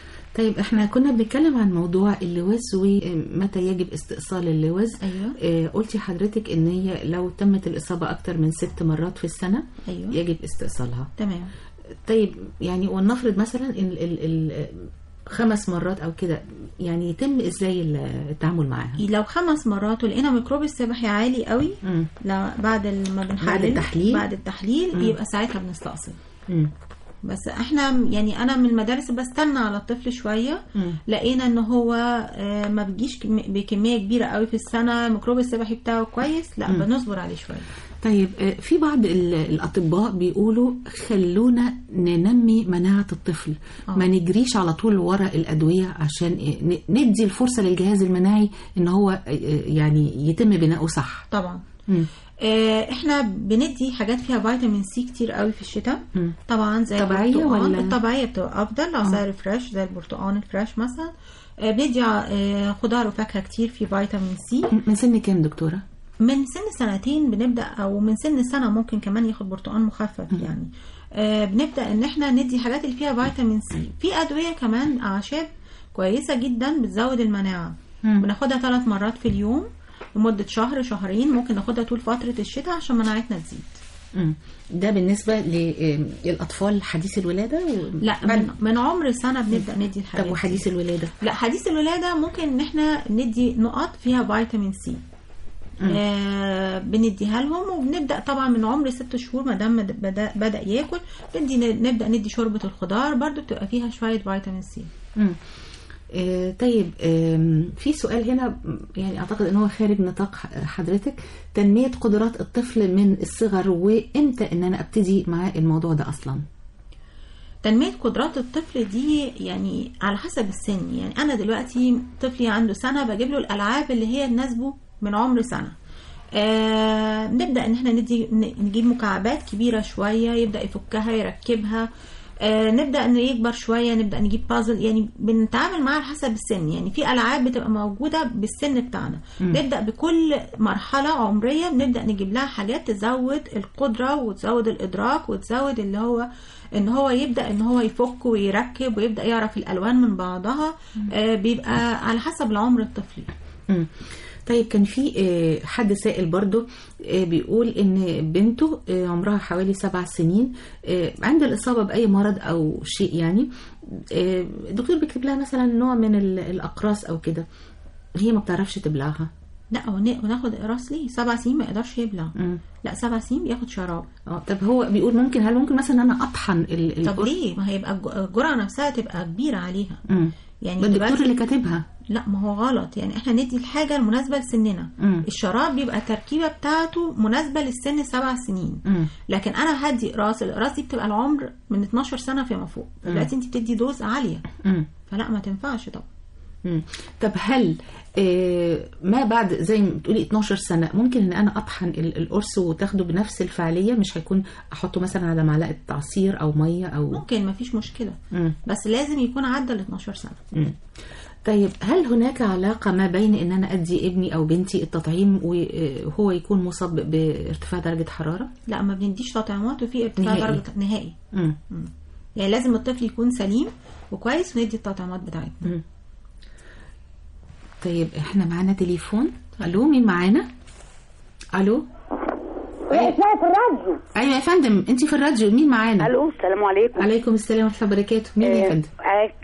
طيب احنا كنا بنتكلم عن موضوع اللوز ومتى يجب استئصال اللوز ايوه آه قلتي حضرتك ان هي لو تمت الاصابه اكتر من ست مرات في السنه ايوه يجب استئصالها تمام طيب يعني ولنفرض مثلا ان ال ال خمس مرات او كده يعني يتم ازاي التعامل معاها لو خمس مرات ولقينا ميكروب السبحي عالي قوي مم. لا بعد ما بنحلل بعد التحليل؟ بعد التحليل مم. يبقى ساعتها بنستأصل مم. بس احنا يعني انا من المدارس بستنى على الطفل شويه مم. لقينا ان هو آه، ما بيجيش كم- بكميه كبيره قوي في السنه ميكروب السبحي بتاعه كويس لا مم. بنصبر عليه شويه طيب آه، في بعض ال- الأطباء بيقولوا خلونا ننمي مناعة الطفل آه. ما نجريش على طول ورا الأدوية عشان آه، ن- ندي الفرصة للجهاز المناعي إن هو آه، يعني يتم بناؤه صح طبعا مم. آه، احنا بندي حاجات فيها فيتامين سي كتير قوي في الشتاء مم. طبعا زي طبيعية البرتقال ولا؟ الطبيعيه بتبقى افضل عصائر فريش زي البرتقال الفريش مثلا آه، بندي آه، خضار وفاكهه كتير في فيتامين سي من سن كام دكتورة؟ من سن سنتين بنبدا او من سن سنه ممكن كمان ياخد برتقال مخفف يعني آه بنبدا ان احنا ندي حاجات اللي فيها فيتامين سي في ادويه كمان اعشاب كويسه جدا بتزود المناعه مم. بناخدها ثلاث مرات في اليوم لمده شهر شهرين ممكن ناخدها طول فتره الشتاء عشان مناعتنا تزيد مم. ده بالنسبة للأطفال حديث الولادة و... لا من, من عمر سنه بنبدا ندي الحاجات طب دي. وحديث الولادة؟ لا حديث الولاده ممكن ان احنا ندي نقط فيها فيتامين سي مم. آه بنديها لهم وبنبدا طبعا من عمر ست شهور ما دام بدا, بدا ياكل ندي نبدا ندي شوربه الخضار برضو بتبقى فيها شويه فيتامين سي مم. آه، طيب آم، في سؤال هنا م، يعني اعتقد ان هو خارج نطاق ح- حضرتك تنمية قدرات الطفل من الصغر وامتى ان انا ابتدي مع الموضوع ده اصلا تنميه قدرات الطفل دي يعني على حسب السن يعني انا دلوقتي طفلي عنده سنه بجيب له الالعاب اللي هي تناسبه من عمر سنه آه نبدا ان احنا ندي ن- نجيب مكعبات كبيره شويه يبدا يفكها يركبها آه نبدا ان يكبر شويه نبدا نجيب بازل يعني بنتعامل معاه على حسب السن يعني في العاب بتبقى موجوده بالسن بتاعنا مم. نبدا بكل مرحله عمريه بنبدا نجيب لها حاجات تزود القدره وتزود الادراك وتزود اللي هو ان هو يبدا ان هو يفك ويركب ويبدا يعرف الالوان من بعضها آه بيبقى على حسب العمر الطفلي مم. طيب كان في آه، حد سائل برضو آه، بيقول ان بنته آه، عمرها حوالي سبع سنين آه، عند الاصابه باي مرض او شيء يعني آه، الدكتور بيكتب لها مثلا نوع من ال- الاقراص او كده هي ما بتعرفش تبلعها لا ون- وناخد اقراص ليه سبع سنين ما يقدرش يبلع مم. لا سبع سنين بياخد شراب اه طب هو بيقول ممكن هل ممكن مثلا انا اطحن ال طب القرص؟ ليه ما هيبقى الج- الجرعه نفسها تبقى كبيره عليها مم. يعني ده الدكتور دلوقتي- اللي كاتبها لا ما هو غلط يعني احنا ندي الحاجه المناسبه لسننا مم. الشراب بيبقى التركيبه بتاعته مناسبه للسن سبع سنين مم. لكن انا هدي اقراص الاقراص دي بتبقى العمر من 12 سنه فيما فوق مم. دلوقتي انت بتدي دوز عاليه مم. فلا ما تنفعش طبعا مم. طب هل آه، ما بعد زي ما بتقولي 12 سنة ممكن ان انا اطحن ال- القرص وتاخده بنفس الفعالية مش هيكون احطه مثلا على معلقة عصير او مية او ممكن ما فيش مشكله مم. بس لازم يكون عدى ال 12 سنه مم. طيب هل هناك علاقة ما بين ان انا ادي ابني او بنتي التطعيم وهو يكون مصاب بارتفاع درجة حرارة؟ لا ما بنديش تطعيمات وفي ارتفاع نهائي. درجه نهائي مم. يعني لازم الطفل يكون سليم وكويس وندي التطعيمات بتاعتنا مم. طيب احنا معانا تليفون الو مين معانا؟ الو اسمها في الراديو ايوه يا فندم انت في الراديو مين معانا؟ الو السلام عليكم عليكم السلام ورحمه الله وبركاته مين يا آه، فندم؟ آه،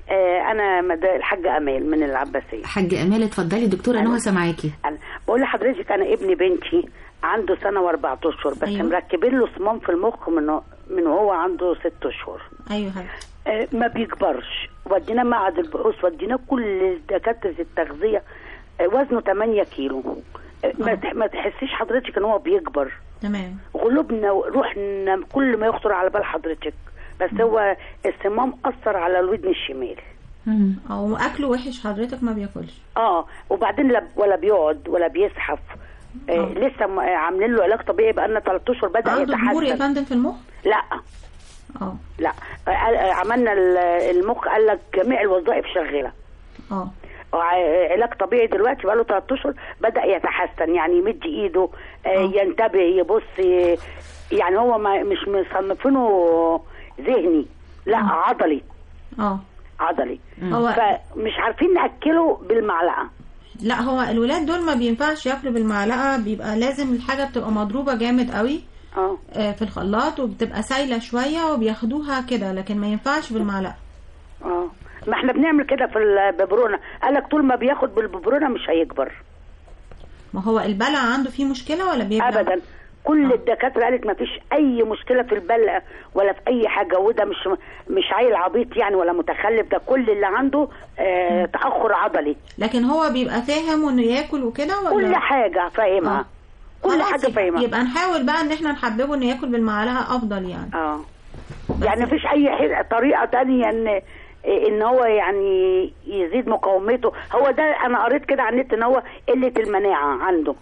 آه انا مد- الحاجه امال من العباسيه حاج امال اتفضلي دكتوره نهى سامعاكي أنا بقول لحضرتك انا ابن بنتي عنده سنه واربع اشهر بس أيوة. أيوة. مركبين له صمام في المخ من من وهو عنده ست اشهر ايوه حبيبتي آه ما بيكبرش ودينا معهد البحوث ودينا كل دكاتره التغذيه آه وزنه 8 كيلو آه ما تح- ما تحسيش حضرتك ان هو بيكبر تمام قلوبنا وروحنا كل ما يخطر على بال حضرتك بس هو الصمام اثر على الودن الشمال او اكله وحش حضرتك ما بياكلش اه وبعدين لا ولا بيقعد ولا بيزحف آه لسه م- آه، عاملين له علاج طبيعي بقى لنا 3 اشهر بدا عنده ضمور يا يتحسن فندم في المخ لا اه لا آه، آه، عملنا ال- المخ قال لك جميع الوظائف شغاله اه وع- علاج طبيعي دلوقتي بقى له 3 اشهر بدا يتحسن يعني يمد ايده آه، ينتبه يبص ي- يعني هو ما مش مصنفينه ذهني لا عضلي اه عضلي هو- فمش عارفين ناكله بالمعلقه لا هو الولاد دول ما بينفعش ياكلوا بالمعلقه بيبقى لازم الحاجه بتبقى مضروبه جامد قوي اه آه، في الخلاط وبتبقى سايله شويه وبياخدوها كده لكن ما ينفعش بالمعلقه اه ما احنا بنعمل كده في الببرونه قال لك طول ما بياخد بالببرونه مش هيكبر ما هو البلع عنده فيه مشكله ولا بيبلع ابدا كل الدكاتره قالت ما فيش اي مشكله في البلع ولا في اي حاجه وده مش مش عيل عبيط يعني ولا متخلف ده كل اللي عنده آه تاخر عضلي لكن هو بيبقى فاهم انه ياكل وكده ولا كل حاجه فاهمها آه. كل خلاص حاجه يبقى- فاهمها يبقى نحاول بقى ان احنا نحببه انه ياكل بالمعلقه افضل يعني اه يعني مفيش اي ح- طريقه تانية ان ان هو يعني يزيد مقاومته هو ده انا قريت كده على النت ان هو قله المناعه عنده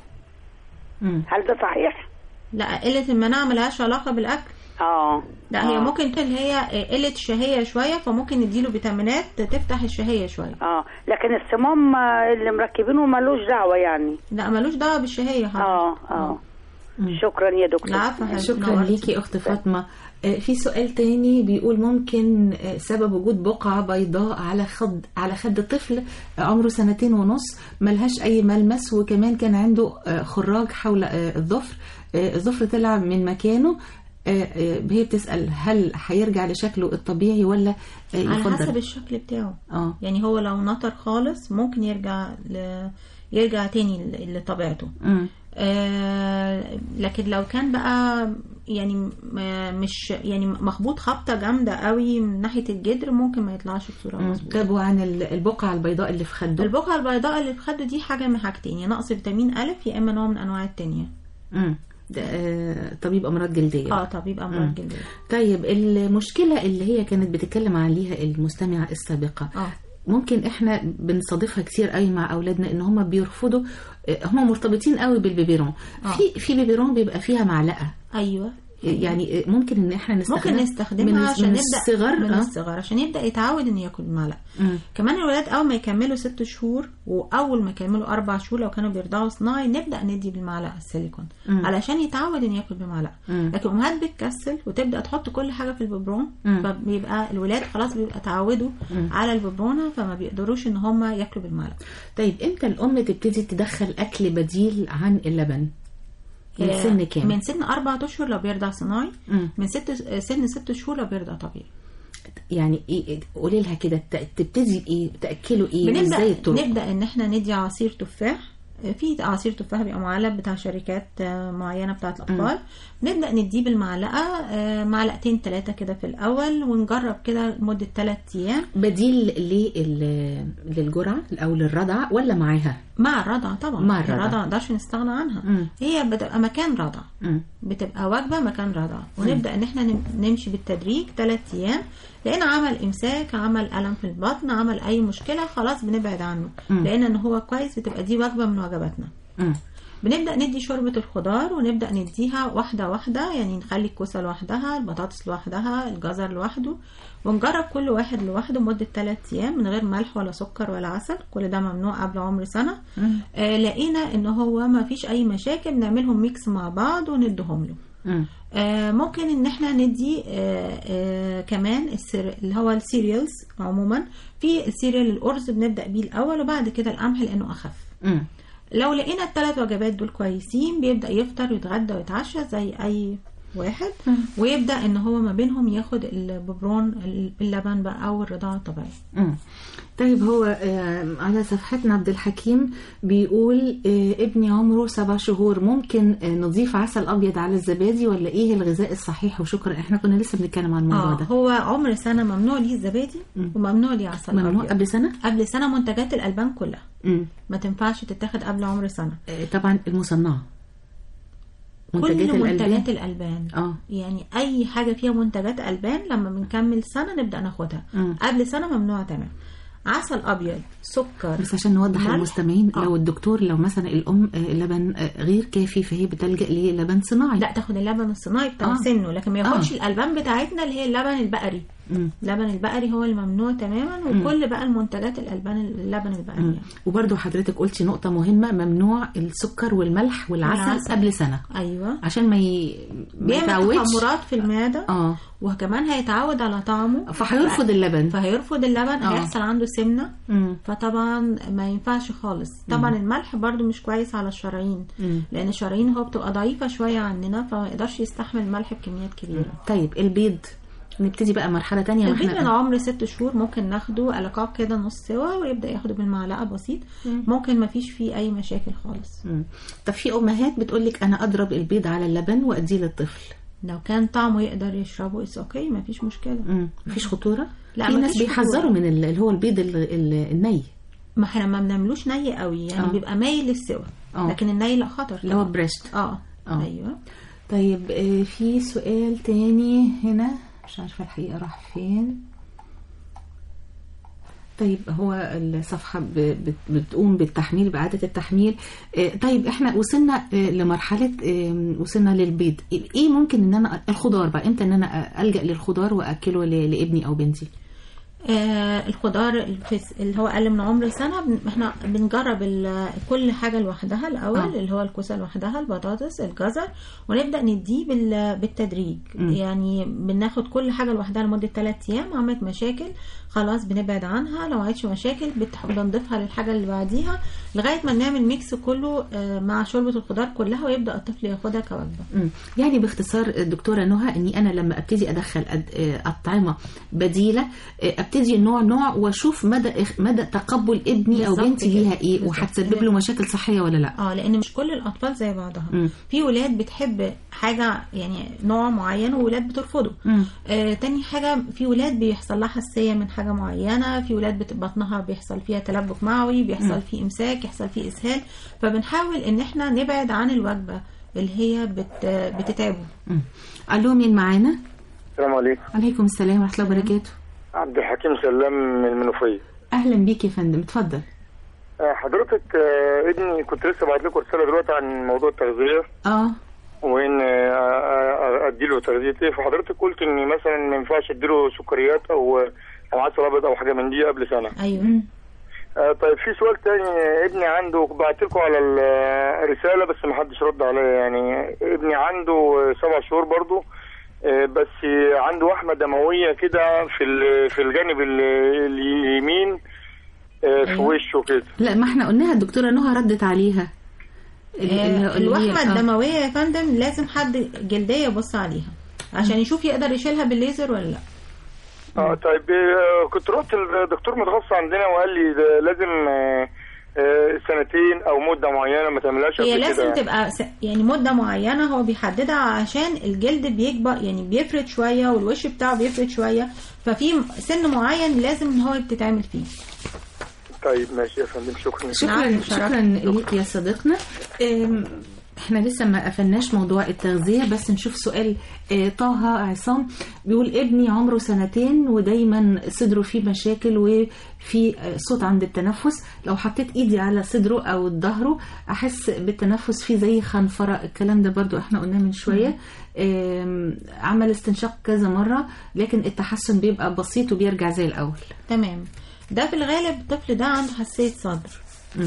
هل ده صحيح لا قله المناعه ملهاش علاقه بالاكل اه لا هي آه. ممكن تكون اللي هي قله الشهيه شويه فممكن نديله فيتامينات تفتح الشهيه شويه اه لكن الصمام آه، اللي مركبينه ملوش دعوه يعني لا ملوش دعوه بالشهيه اه اه شكرا يا دكتور العفو حبيبتي، شكرا نورتي. ليكي اخت فاطمه آه، في سؤال تاني بيقول ممكن آه، سبب وجود بقعة بيضاء على خد على خد طفل عمره سنتين ونص ملهاش أي ملمس وكمان كان عنده آه، خراج حول آه، الظفر آه، الظفر طلع من مكانه آه، آه، هي بتسأل هل هيرجع لشكله الطبيعي ولا آه، على يفضل حسب الشكل بتاعه اه يعني هو لو نطر خالص ممكن يرجع ل... يرجع تاني ل- لطبيعته مم. آه لكن لو كان بقى يعني م- مش يعني مخبوط خبطه جامده قوي من ناحيه الجدر ممكن ما يطلعش بصوره مم. مظبوطه طب وعن ال- البقعة البيضاء اللي في خده البقعه البيضاء اللي في خده دي حاجه من حاجتين يا نقص فيتامين الف يا اما نوع من انواع التانية مم. ده، آه، طبيب أمراض جلدية اه طبيب مم. امراض جلديه طيب المشكلة اللي هي كانت بتتكلم عليها المستمعة السابقة اه ممكن احنا بنصادفها كتير قوي مع اولادنا ان هم بيرفضوا هم مرتبطين قوي بالبيبيرون آه. في في بيبيرون بيبقى فيها معلقه ايوه يعني ممكن ان احنا نستخدمها ممكن نستخدمها من عشان من نبدا الصغر من آه. الصغر عشان يبدا يتعود انه ياكل بالمعلقه مم. كمان الولاد اول ما يكملوا ست شهور واول ما يكملوا اربع شهور لو كانوا بيرضعوا صناعي نبدا ندي بالمعلقه السيليكون مم. علشان يتعود انه ياكل بالمعلقه مم. لكن الامهات بتكسل وتبدا تحط كل حاجه في الببرون مم. فبيبقى الولاد خلاص بيبقى اتعودوا مم. على الببرونه فما بيقدروش ان هم ياكلوا بالمعلقه طيب امتى الام تبتدي تدخل اكل بديل عن اللبن من آه، سن كام من سن اربع اشهر لو بيرضع صناعي مم. من ست سن ست شهور لو بيرضع طبيعي يعني ايه قولي لها كده ت- تبتدي بايه تاكلوا ايه ازاي بنبدا الطرق نبدا ان احنا ندي عصير تفاح في عصير تفاح بيبقى معلب بتاع شركات آه، معينه بتاعه الاطفال نبدا نديه بالمعلقه آه، معلقتين ثلاثه كده في الاول ونجرب كده لمده ثلاث ايام بديل لل- للجرعه او للرضع ولا معاها مع الرضع طبعا مع الرضع. الرضع ما نقدرش نستغنى عنها مم. هي بتبقى مكان رضع مم. بتبقى وجبه مكان رضع ونبدا ان احنا نم- نمشي بالتدريج ثلاث ايام لقينا عمل امساك عمل الم في البطن عمل اي مشكله خلاص بنبعد عنه مم. لقينا ان هو كويس بتبقى دي وجبه من وجباتنا مم. بنبدا ندي شوربه الخضار ونبدا نديها واحده واحده يعني نخلي الكوسه لوحدها البطاطس لوحدها الجزر لوحده ونجرب كل واحد لوحده مده 3 ايام من غير ملح ولا سكر ولا عسل كل ده ممنوع قبل عمر سنه مم. آه لقينا ان هو ما فيش اي مشاكل نعملهم ميكس مع بعض وندهم له مم. آه ممكن ان احنا ندي آه آه كمان السر... اللي هو السيريالز عموما في السيريال الارز بنبدا بيه الاول وبعد كده القمح لانه اخف مم. لو لقينا الثلاث وجبات دول كويسين بيبدا يفطر ويتغدى ويتعشى زي اي واحد ويبدا ان هو ما بينهم ياخد الببرون اللبن بقى او الرضاعه الطبيعيه مم. طيب هو آه، على صفحتنا عبد الحكيم بيقول آه، ابني عمره سبع شهور ممكن آه، نضيف عسل ابيض على الزبادي ولا ايه الغذاء الصحيح وشكرا احنا كنا لسه بنتكلم عن الموضوع اه ده هو عمر سنه ممنوع ليه الزبادي وممنوع ليه عسل ممنوع أبيض. قبل سنه قبل سنه منتجات الالبان كلها مم. ما تنفعش تتاخد قبل عمر سنه آه، طبعا المصنعه كل منتجات الالبان اه يعني اي حاجه فيها منتجات البان لما بنكمل سنه نبدا ناخدها مم. قبل سنه ممنوع تمام عسل ابيض سكر بس عشان نوضح ملح. للمستمعين لو الدكتور لو مثلا الام آه، اللبن آه، غير كافي فهي بتلجا للبن صناعي لا تاخد اللبن الصناعي بتاع آه. سنه لكن ما ياخدش آه. الالبان بتاعتنا اللي هي اللبن البقري مم. اللبن البقري هو الممنوع تماما مم. وكل بقى المنتجات الالبان اللبن البقري مم. يعني. وبرضو حضرتك قلتي نقطة مهمة ممنوع السكر والملح والعسل, والعسل. قبل سنة ايوه عشان ما, ي... ما بيعمل يتعودش تخمرات في المعده اه وكمان هيتعود على طعمه فهيرفض اللبن فهيرفض اللبن آه. هيحصل عنده سمنه مم. فطبعا ما ينفعش خالص طبعا مم. الملح برضو مش كويس على الشرايين مم. لان الشرايين هو بتبقى ضعيفه شويه عننا فما يقدرش يستحمل الملح بكميات كبيره طيب البيض نبتدي بقى مرحلة تانية البيض وإحنا- من عمر ست شهور ممكن ناخده ألقاق كده نص سوا ويبدأ ياخده بالمعلقة بسيط ممكن ما فيش فيه أي مشاكل خالص مم. طب في أمهات بتقولك أنا أضرب البيض على اللبن وأديه للطفل لو كان طعمه يقدر يشربه اتس اوكي ما فيش مشكلة مم. مفيش خطورة لا في ناس مفيش بيحذروا خطورة. من ال- اللي هو البيض ال- ال- الني ما احنا ما بنعملوش ني قوي يعني آه. بيبقى مايل للسوا آه. لكن الني لا خطر اللي هو طبعاً. بريشت اه آه. ايوه طيب آه، في سؤال تاني هنا مش عارفة الحقيقة راح فين طيب هو الصفحة ب- بت- بتقوم بالتحميل بإعادة التحميل آه، طيب احنا وصلنا آه، لمرحلة آه، وصلنا للبيض ايه ممكن ان انا الخضار بقى امتى ان انا ألجأ للخضار وأكله ل- لابني او بنتي آه الخضار الفس- اللي هو اقل من عمر سنه بن- احنا بنجرب ال- كل حاجه لوحدها الاول آه. اللي هو الكوسه لوحدها البطاطس الجزر ونبدا نديه بال- بالتدريج مم. يعني بناخد كل حاجه لوحدها لمده 3 ايام عملت مشاكل خلاص بنبعد عنها لو عادش مشاكل بتح- بنضيفها للحاجه اللي بعديها لغايه ما نعمل ميكس كله آه، مع شوربه الخضار كلها ويبدا الطفل ياخدها كوجبه مم. يعني باختصار الدكتورة نهى اني انا لما ابتدي ادخل أد- آه، اطعمة بديلة آه، ابتدي نوع نوع واشوف مدى إخ- مدى تقبل ابني او بالظبط بنتي كده. ليها ايه بالظبط. وهتسبب له مشاكل صحية ولا لا اه لان مش كل الاطفال زي بعضها مم. في ولاد بتحب حاجه يعني نوع معين وولاد بترفضه مم. آه تاني حاجه في ولاد بيحصل لها حساسيه من حاجه معينه في ولاد بت- بطنها بيحصل فيها تلبك معوي مم. بيحصل فيه امساك يحصل فيه اسهال فبنحاول ان احنا نبعد عن الوجبه اللي هي بت بتتعبه مم. الو مين معانا السلام عليكم عليكم السلام ورحمة الله وبركاته عبد الحكيم سلام من المنوفيه اهلا بيك يا فندم اتفضل آه، حضرتك آه، ابني كنت لسه بعت لكم رساله دلوقتي عن موضوع التغذيه اه وان آه، آه، اديله تغذيه ايه فحضرتك قلت ان مثلا ما ينفعش اديله سكريات او او عسل ابيض او حاجه من دي قبل سنه ايوه آه، طيب في سؤال تاني آه، ابني عنده بعت لكم على الرساله بس ما حدش رد عليا يعني ابني عنده آه، سبع شهور برضه آه، بس آه، عنده وحمه دمويه كده في ال- في الجانب ال- اليمين آه، في أيوة. وشه كده لا ما احنا قلناها الدكتورة نهى ردت عليها ال- آه اللي- اللي هي- الوحمه آه. الدمويه يا فندم لازم حد جلديه يبص عليها عشان يشوف يقدر يشيلها بالليزر ولا لا اه طيب آه، كنت رحت الدكتور متخصص عندنا وقال لي ده لازم آه، آه، سنتين او مده معينه ما تعملهاش هي قبل لازم كده. تبقى س- يعني مدة معينة هو بيحددها عشان الجلد بيكبر يعني بيفرد شوية والوش بتاعه بيفرد شوية ففي سن معين لازم ان هو تتعمل فيه طيب ماشي يا فندم شكرا شكرا نعم، شكرا ليك يا صديقنا أم، احنا لسه ما قفلناش موضوع التغذية بس نشوف سؤال آه، طه عصام بيقول ابني عمره سنتين ودايما صدره فيه مشاكل وفي آه، صوت عند التنفس لو حطيت ايدي على صدره او ظهره احس بالتنفس فيه زي خنفرة الكلام ده برضو احنا قلناه من شوية آم، عمل استنشاق كذا مرة لكن التحسن بيبقى بسيط وبيرجع زي الاول تمام ده في الغالب الطفل ده عنده حساسية صدر مم.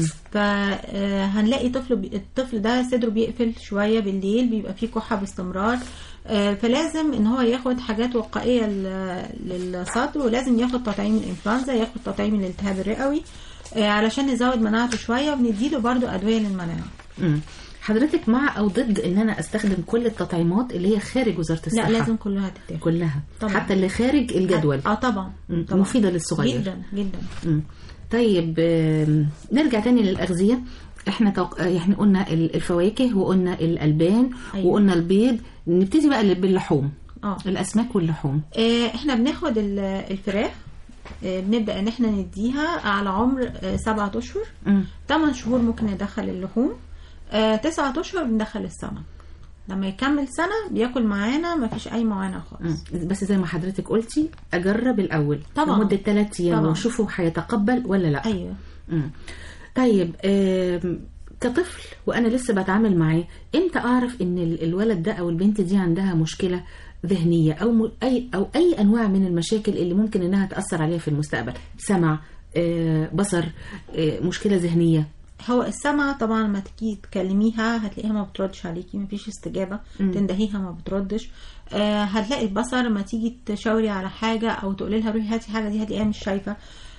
فهنلاقي طفل بي... الطفل ده صدره بيقفل شوية بالليل بيبقى فيه كحة باستمرار آه، فلازم ان هو ياخد حاجات وقائية ل- للصدر ولازم ياخد تطعيم الانفلونزا ياخد تطعيم الالتهاب الرئوي آه، علشان نزود مناعته شوية وبنديله برضو أدوية للمناعة مم. حضرتك مع او ضد ان انا استخدم كل التطعيمات اللي هي خارج وزاره الصحه لا لازم كلها تتاخد كلها طبعا. حتى اللي خارج الجدول اه طبعا مم. طبعا مفيده للصغير جدا جدا مم. طيب آم، نرجع تاني للأغذية احنا توق... احنا قلنا ال- الفواكه وقلنا الألبان أيوة. وقلنا البيض نبتدي بقى باللحوم اه الأسماك واللحوم آه، احنا بناخد ال- الفراخ آه، بنبدا ان احنا نديها على عمر آه، سبعة اشهر مم. 8 شهور ممكن ندخل اللحوم آه، تسعة اشهر بندخل السمك لما يكمل سنة بياكل معانا مفيش أي معاناة خالص مم. بس زي ما حضرتك قلتي أجرب الأول طبعا. لمدة ثلاث أيام طبعا. وأشوفه هيتقبل ولا لا أيوه مم. طيب آم، كطفل وأنا لسه بتعامل معاه إمتى أعرف إن ال- الولد ده أو البنت دي عندها مشكلة ذهنية أو م... أي أو أي أنواع من المشاكل اللي ممكن إنها تأثر عليها في المستقبل سمع آه، بصر آه، مشكلة ذهنية هو السمع طبعا لما تيجي تكلميها هتلاقيها ما بتردش عليكي مفيش استجابة مم. تندهيها ما بتردش آه هتلاقي البصر لما تيجي تشاوري على حاجة أو تقولي لها روحي هاتي حاجة دي هتلاقيها مش شايفة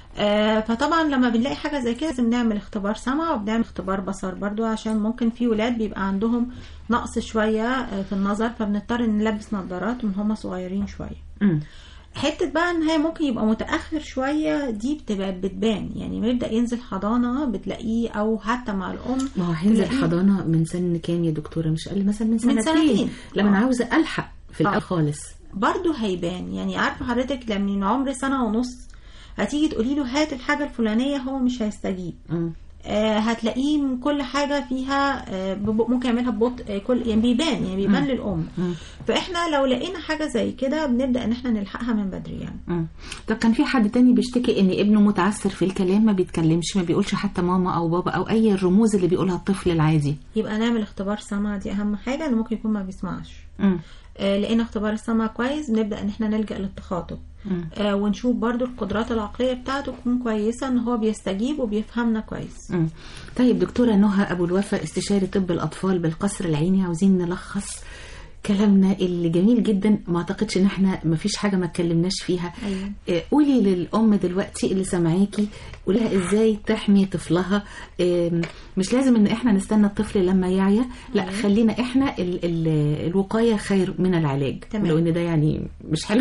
آه فطبعا لما بنلاقي حاجة زي كده لازم نعمل اختبار سمع وبنعمل اختبار بصر برضو عشان ممكن في ولاد بيبقى عندهم نقص شوية آه، في النظر فبنضطر نلبس نظارات من هما صغيرين شوية مم. حته بقى ان هي ممكن يبقى متاخر شويه دي بتبقى بتبان يعني ما يبدا ينزل حضانه بتلاقيه او حتى مع الام ما هو هينزل تلاقيه- حضانة من سن كام يا دكتورة مش أقل مثلا من سنتين, سنتين. لما أنا آه. عاوزة ألحق في الأول خالص برضه هيبان يعني عارفه حضرتك لما من عمر سنه ونص هتيجي تقولي له هات الحاجه الفلانيه هو مش هيستجيب مم. آه هتلاقيه من كل حاجه فيها آه بب- ممكن يعملها ببطء آه، كل يعني بيبان يعني بيبان مم. للام مم. فاحنا لو لقينا حاجه زي كده بنبدا ان احنا نلحقها من بدري يعني مم. طب كان في حد تاني بيشتكي ان ابنه متعثر في الكلام ما بيتكلمش ما بيقولش حتى ماما او بابا او اي الرموز اللي بيقولها الطفل العادي يبقى نعمل اختبار سمع دي اهم حاجه انه ممكن يكون ما بيسمعش مم. آه، لقينا اختبار السمع كويس بنبدا ان احنا نلجا للتخاطب مم. آه، ونشوف برضو القدرات العقليه بتاعته تكون كويسه ان هو بيستجيب وبيفهمنا كويس مم. طيب دكتورة نهى أبو الوفا استشاري طب الأطفال بالقصر العيني عاوزين نلخص كلامنا اللي جميل جدا ما اعتقدش ان احنا ما فيش حاجه ما اتكلمناش فيها أيوة. آه، قولي للام دلوقتي اللي سامعاكي قولها ازاي تحمي طفلها آم، مش لازم ان احنا نستنى الطفل لما يعيا لا أيوة. خلينا احنا ال ال الوقايه خير من العلاج تمام. لو ان ده يعني مش حلو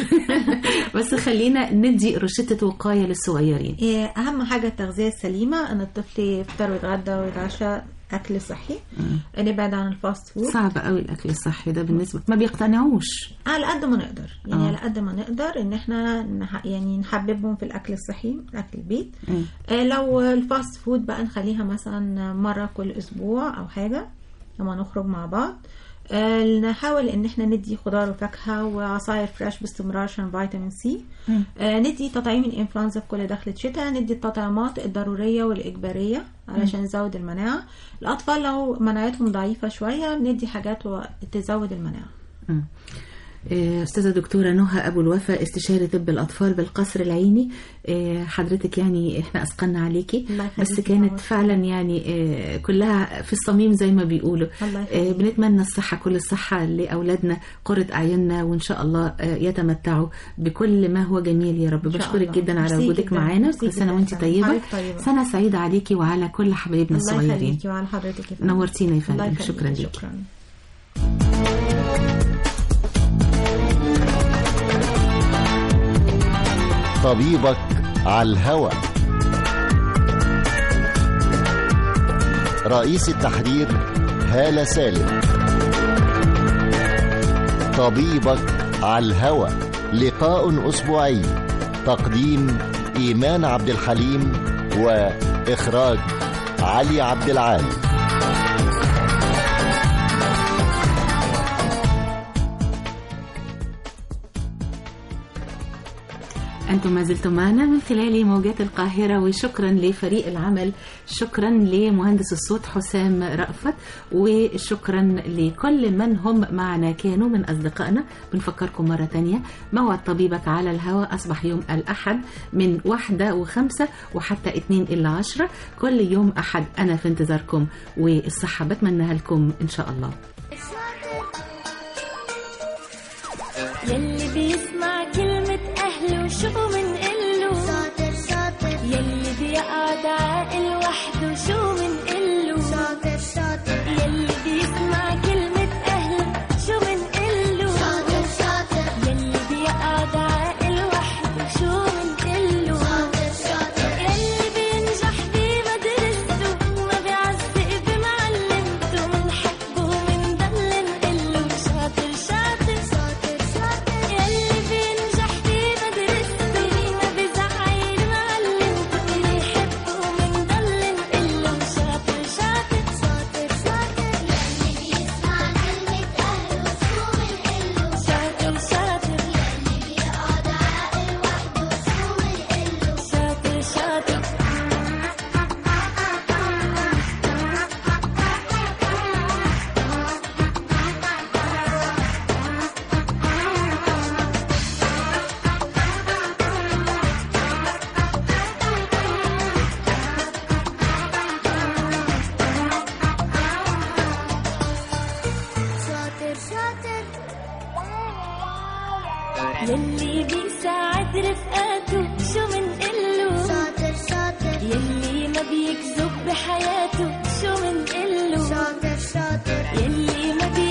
بس خلينا ندي رشدة وقايه للصغيرين آه، اهم حاجه التغذيه السليمه ان الطفل يفطر ويتغدى ويتعشى اكل صحي نبعد عن الفاست فود صعب قوي الاكل الصحي ده بالنسبه ما بيقتنعوش على قد ما نقدر يعني آه. على قد ما نقدر ان احنا نح... يعني نحببهم في الاكل الصحي اكل البيت مم. آه، لو الفاست فود بقى نخليها مثلا مرة كل أسبوع أو حاجة لما نخرج مع بعض آه، نحاول ان احنا ندي خضار وفاكهه وعصاير فريش باستمرار عشان فيتامين سي مم. آه، ندي تطعيم الانفلونزا في كل دخلة شتاء ندي التطعيمات الضرورية والإجبارية علشان نزود المناعة الأطفال لو مناعتهم ضعيفة شوية ندي حاجات و- تزود المناعة مم. آه، أستاذة دكتورة نهى أبو الوفا استشاري طب الأطفال بالقصر العيني آه، حضرتك يعني إحنا أثقلنا عليكي الله يخليكي بس يا كانت عمر. فعلا يعني آه، كلها في الصميم زي ما بيقولوا الله آه، يخليك. بنتمنى الصحة كل الصحة لأولادنا قرة أعيننا وإن شاء الله آه، يتمتعوا بكل ما هو جميل يا رب إن شاء بشكرك الله. جدا على ميرسي وجودك جدا. معانا ميرسي كل سنة جدا وأنت فعلا. طيبة حضرتك طيبة. سنة سعيدة عليكي وعلى كل حبايبنا الله الصغيرين يخليكي وعلى حضرتك يا فندم. نورتينا يا الله فندم يخليكي. شكرا ليكي شكرا طبيبك على الهوى رئيس التحرير هالة سالم طبيبك على الهوى لقاء أسبوعي تقديم إيمان عبد الحليم وإخراج علي عبد العال أنتم ما زلتم معنا من خلال موجات القاهرة وشكرا لفريق العمل شكرا لمهندس الصوت حسام رأفت وشكرا لكل من هم معنا كانوا من أصدقائنا بنفكركم مرة تانية موعد طبيبك على الهواء أصبح يوم الأحد من واحدة وخمسة وحتى اتنين إلا عشرة كل يوم أحد أنا في انتظاركم والصحة بتمنها لكم إن شاء الله يلي بيسمع كلمة أهله وشو منقله شاطر شاطر يلي بيقعد عاقل وحده شو منقله شاطر شاطر يلي بيسمع شاطر يلي بيساعد رفقاته شو منقله شاطر شاطر يلي ما بيكذب بحياته شو منقله شاطر شاطر يلي ما بي